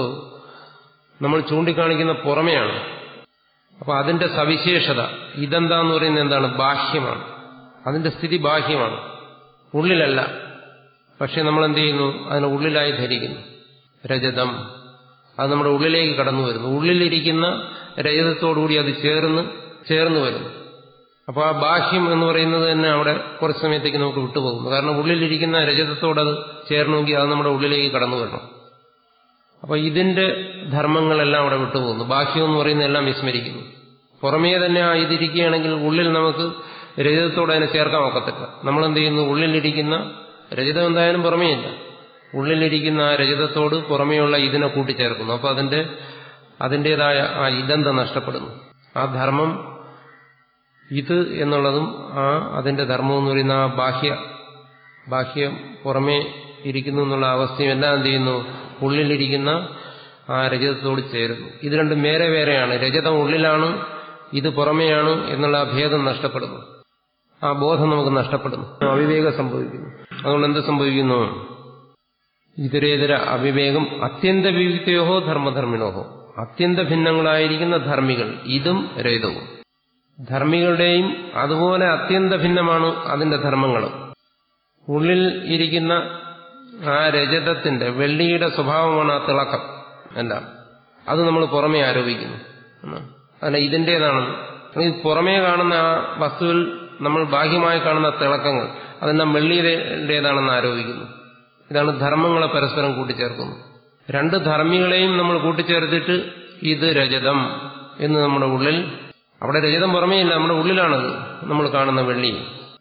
നമ്മൾ ചൂണ്ടിക്കാണിക്കുന്ന പുറമെയാണ് അപ്പൊ അതിന്റെ സവിശേഷത ഇതെന്താന്ന് പറയുന്നത് എന്താണ് ബാഹ്യമാണ് അതിന്റെ സ്ഥിതി ബാഹ്യമാണ് ഉള്ളിലല്ല പക്ഷെ നമ്മൾ എന്ത് ചെയ്യുന്നു അതിനെ ഉള്ളിലായി ധരിക്കുന്നു രജതം അത് നമ്മുടെ ഉള്ളിലേക്ക് കടന്നു വരുന്നു ഉള്ളിലിരിക്കുന്ന രജതത്തോടുകൂടി അത് ചേർന്ന് ചേർന്ന് വരുന്നു അപ്പോൾ ആ ബാഹ്യം എന്ന് പറയുന്നത് തന്നെ അവിടെ കുറച്ച് സമയത്തേക്ക് നമുക്ക് വിട്ടുപോകുന്നു കാരണം ഉള്ളിലിരിക്കുന്ന രജതത്തോട് അത് ചേരണമെങ്കിൽ അത് നമ്മുടെ ഉള്ളിലേക്ക് കടന്നു വരണം അപ്പോൾ ഇതിന്റെ ധർമ്മങ്ങളെല്ലാം അവിടെ വിട്ടുപോകുന്നു ബാഹ്യം എന്ന് പറയുന്നതെല്ലാം വിസ്മരിക്കുന്നു പുറമേ തന്നെ ആ ഇതിരിക്കുകയാണെങ്കിൽ ഉള്ളിൽ നമുക്ക് രജതത്തോട് അതിനെ ചേർക്കാൻ ഒക്കത്തില്ല നമ്മൾ എന്ത് ചെയ്യുന്നു ഉള്ളിലിരിക്കുന്ന രജതം എന്തായാലും പുറമേയില്ല ഉള്ളിലിരിക്കുന്ന ആ രജതത്തോട് പുറമേയുള്ള ഇതിനെ കൂട്ടിച്ചേർക്കുന്നു അപ്പോൾ അതിന്റെ അതിൻ്റെതായ ആ ഇതന്ത നഷ്ടപ്പെടുന്നു ആ ധർമ്മം ഇത് എന്നുള്ളതും ആ അതിന്റെ ധർമ്മം എന്ന് പറയുന്ന ആ ബാഹ്യ ബാഹ്യം പുറമേ ഇരിക്കുന്നു എന്നുള്ള അവസ്ഥയും എല്ലാം എന്ത് ചെയ്യുന്നു ഉള്ളിലിരിക്കുന്ന ആ രജതത്തോട് ചേരുന്നു ഇത് രണ്ടും വേറെ വേറെയാണ് രജതം ഉള്ളിലാണ് ഇത് പുറമെയാണ് എന്നുള്ള ആ ഭേദം നഷ്ടപ്പെടുന്നു ആ ബോധം നമുക്ക് നഷ്ടപ്പെടുന്നു അവിവേകം സംഭവിക്കുന്നു അതുകൊണ്ട് എന്ത് സംഭവിക്കുന്നു ഇതരേതര അവിവേകം അത്യന്ത വിവിക്തയോഹോ ധർമ്മധർമ്മിണോഹോ അത്യന്ത ഭിന്നങ്ങളായിരിക്കുന്ന ധർമ്മികൾ ഇതും രഹിതവും ധർമ്മികളുടെയും അതുപോലെ അത്യന്ത ഭിന്നമാണ് അതിന്റെ ധർമ്മങ്ങളും ഉള്ളിൽ ഇരിക്കുന്ന ആ രജതത്തിന്റെ വെള്ളിയുടെ സ്വഭാവമാണ് ആ തിളക്കം എല്ലാം അത് നമ്മൾ പുറമേ ആരോപിക്കുന്നു അല്ല ഇതിൻ്റെതാണ് ഈ പുറമേ കാണുന്ന ആ വസ്തുവിൽ നമ്മൾ ബാഹ്യമായി കാണുന്ന തിളക്കങ്ങൾ അതെല്ലാം വെള്ളിയുടേതാണെന്ന് ആരോപിക്കുന്നു ഇതാണ് ധർമ്മങ്ങളെ പരസ്പരം കൂട്ടിച്ചേർക്കുന്നു രണ്ട് ധർമ്മികളെയും നമ്മൾ കൂട്ടിച്ചേർത്തിട്ട് ഇത് രജതം എന്ന് നമ്മുടെ ഉള്ളിൽ അവിടെ രജതം പുറമേയില്ല നമ്മുടെ ഉള്ളിലാണത് നമ്മൾ കാണുന്ന വെള്ളി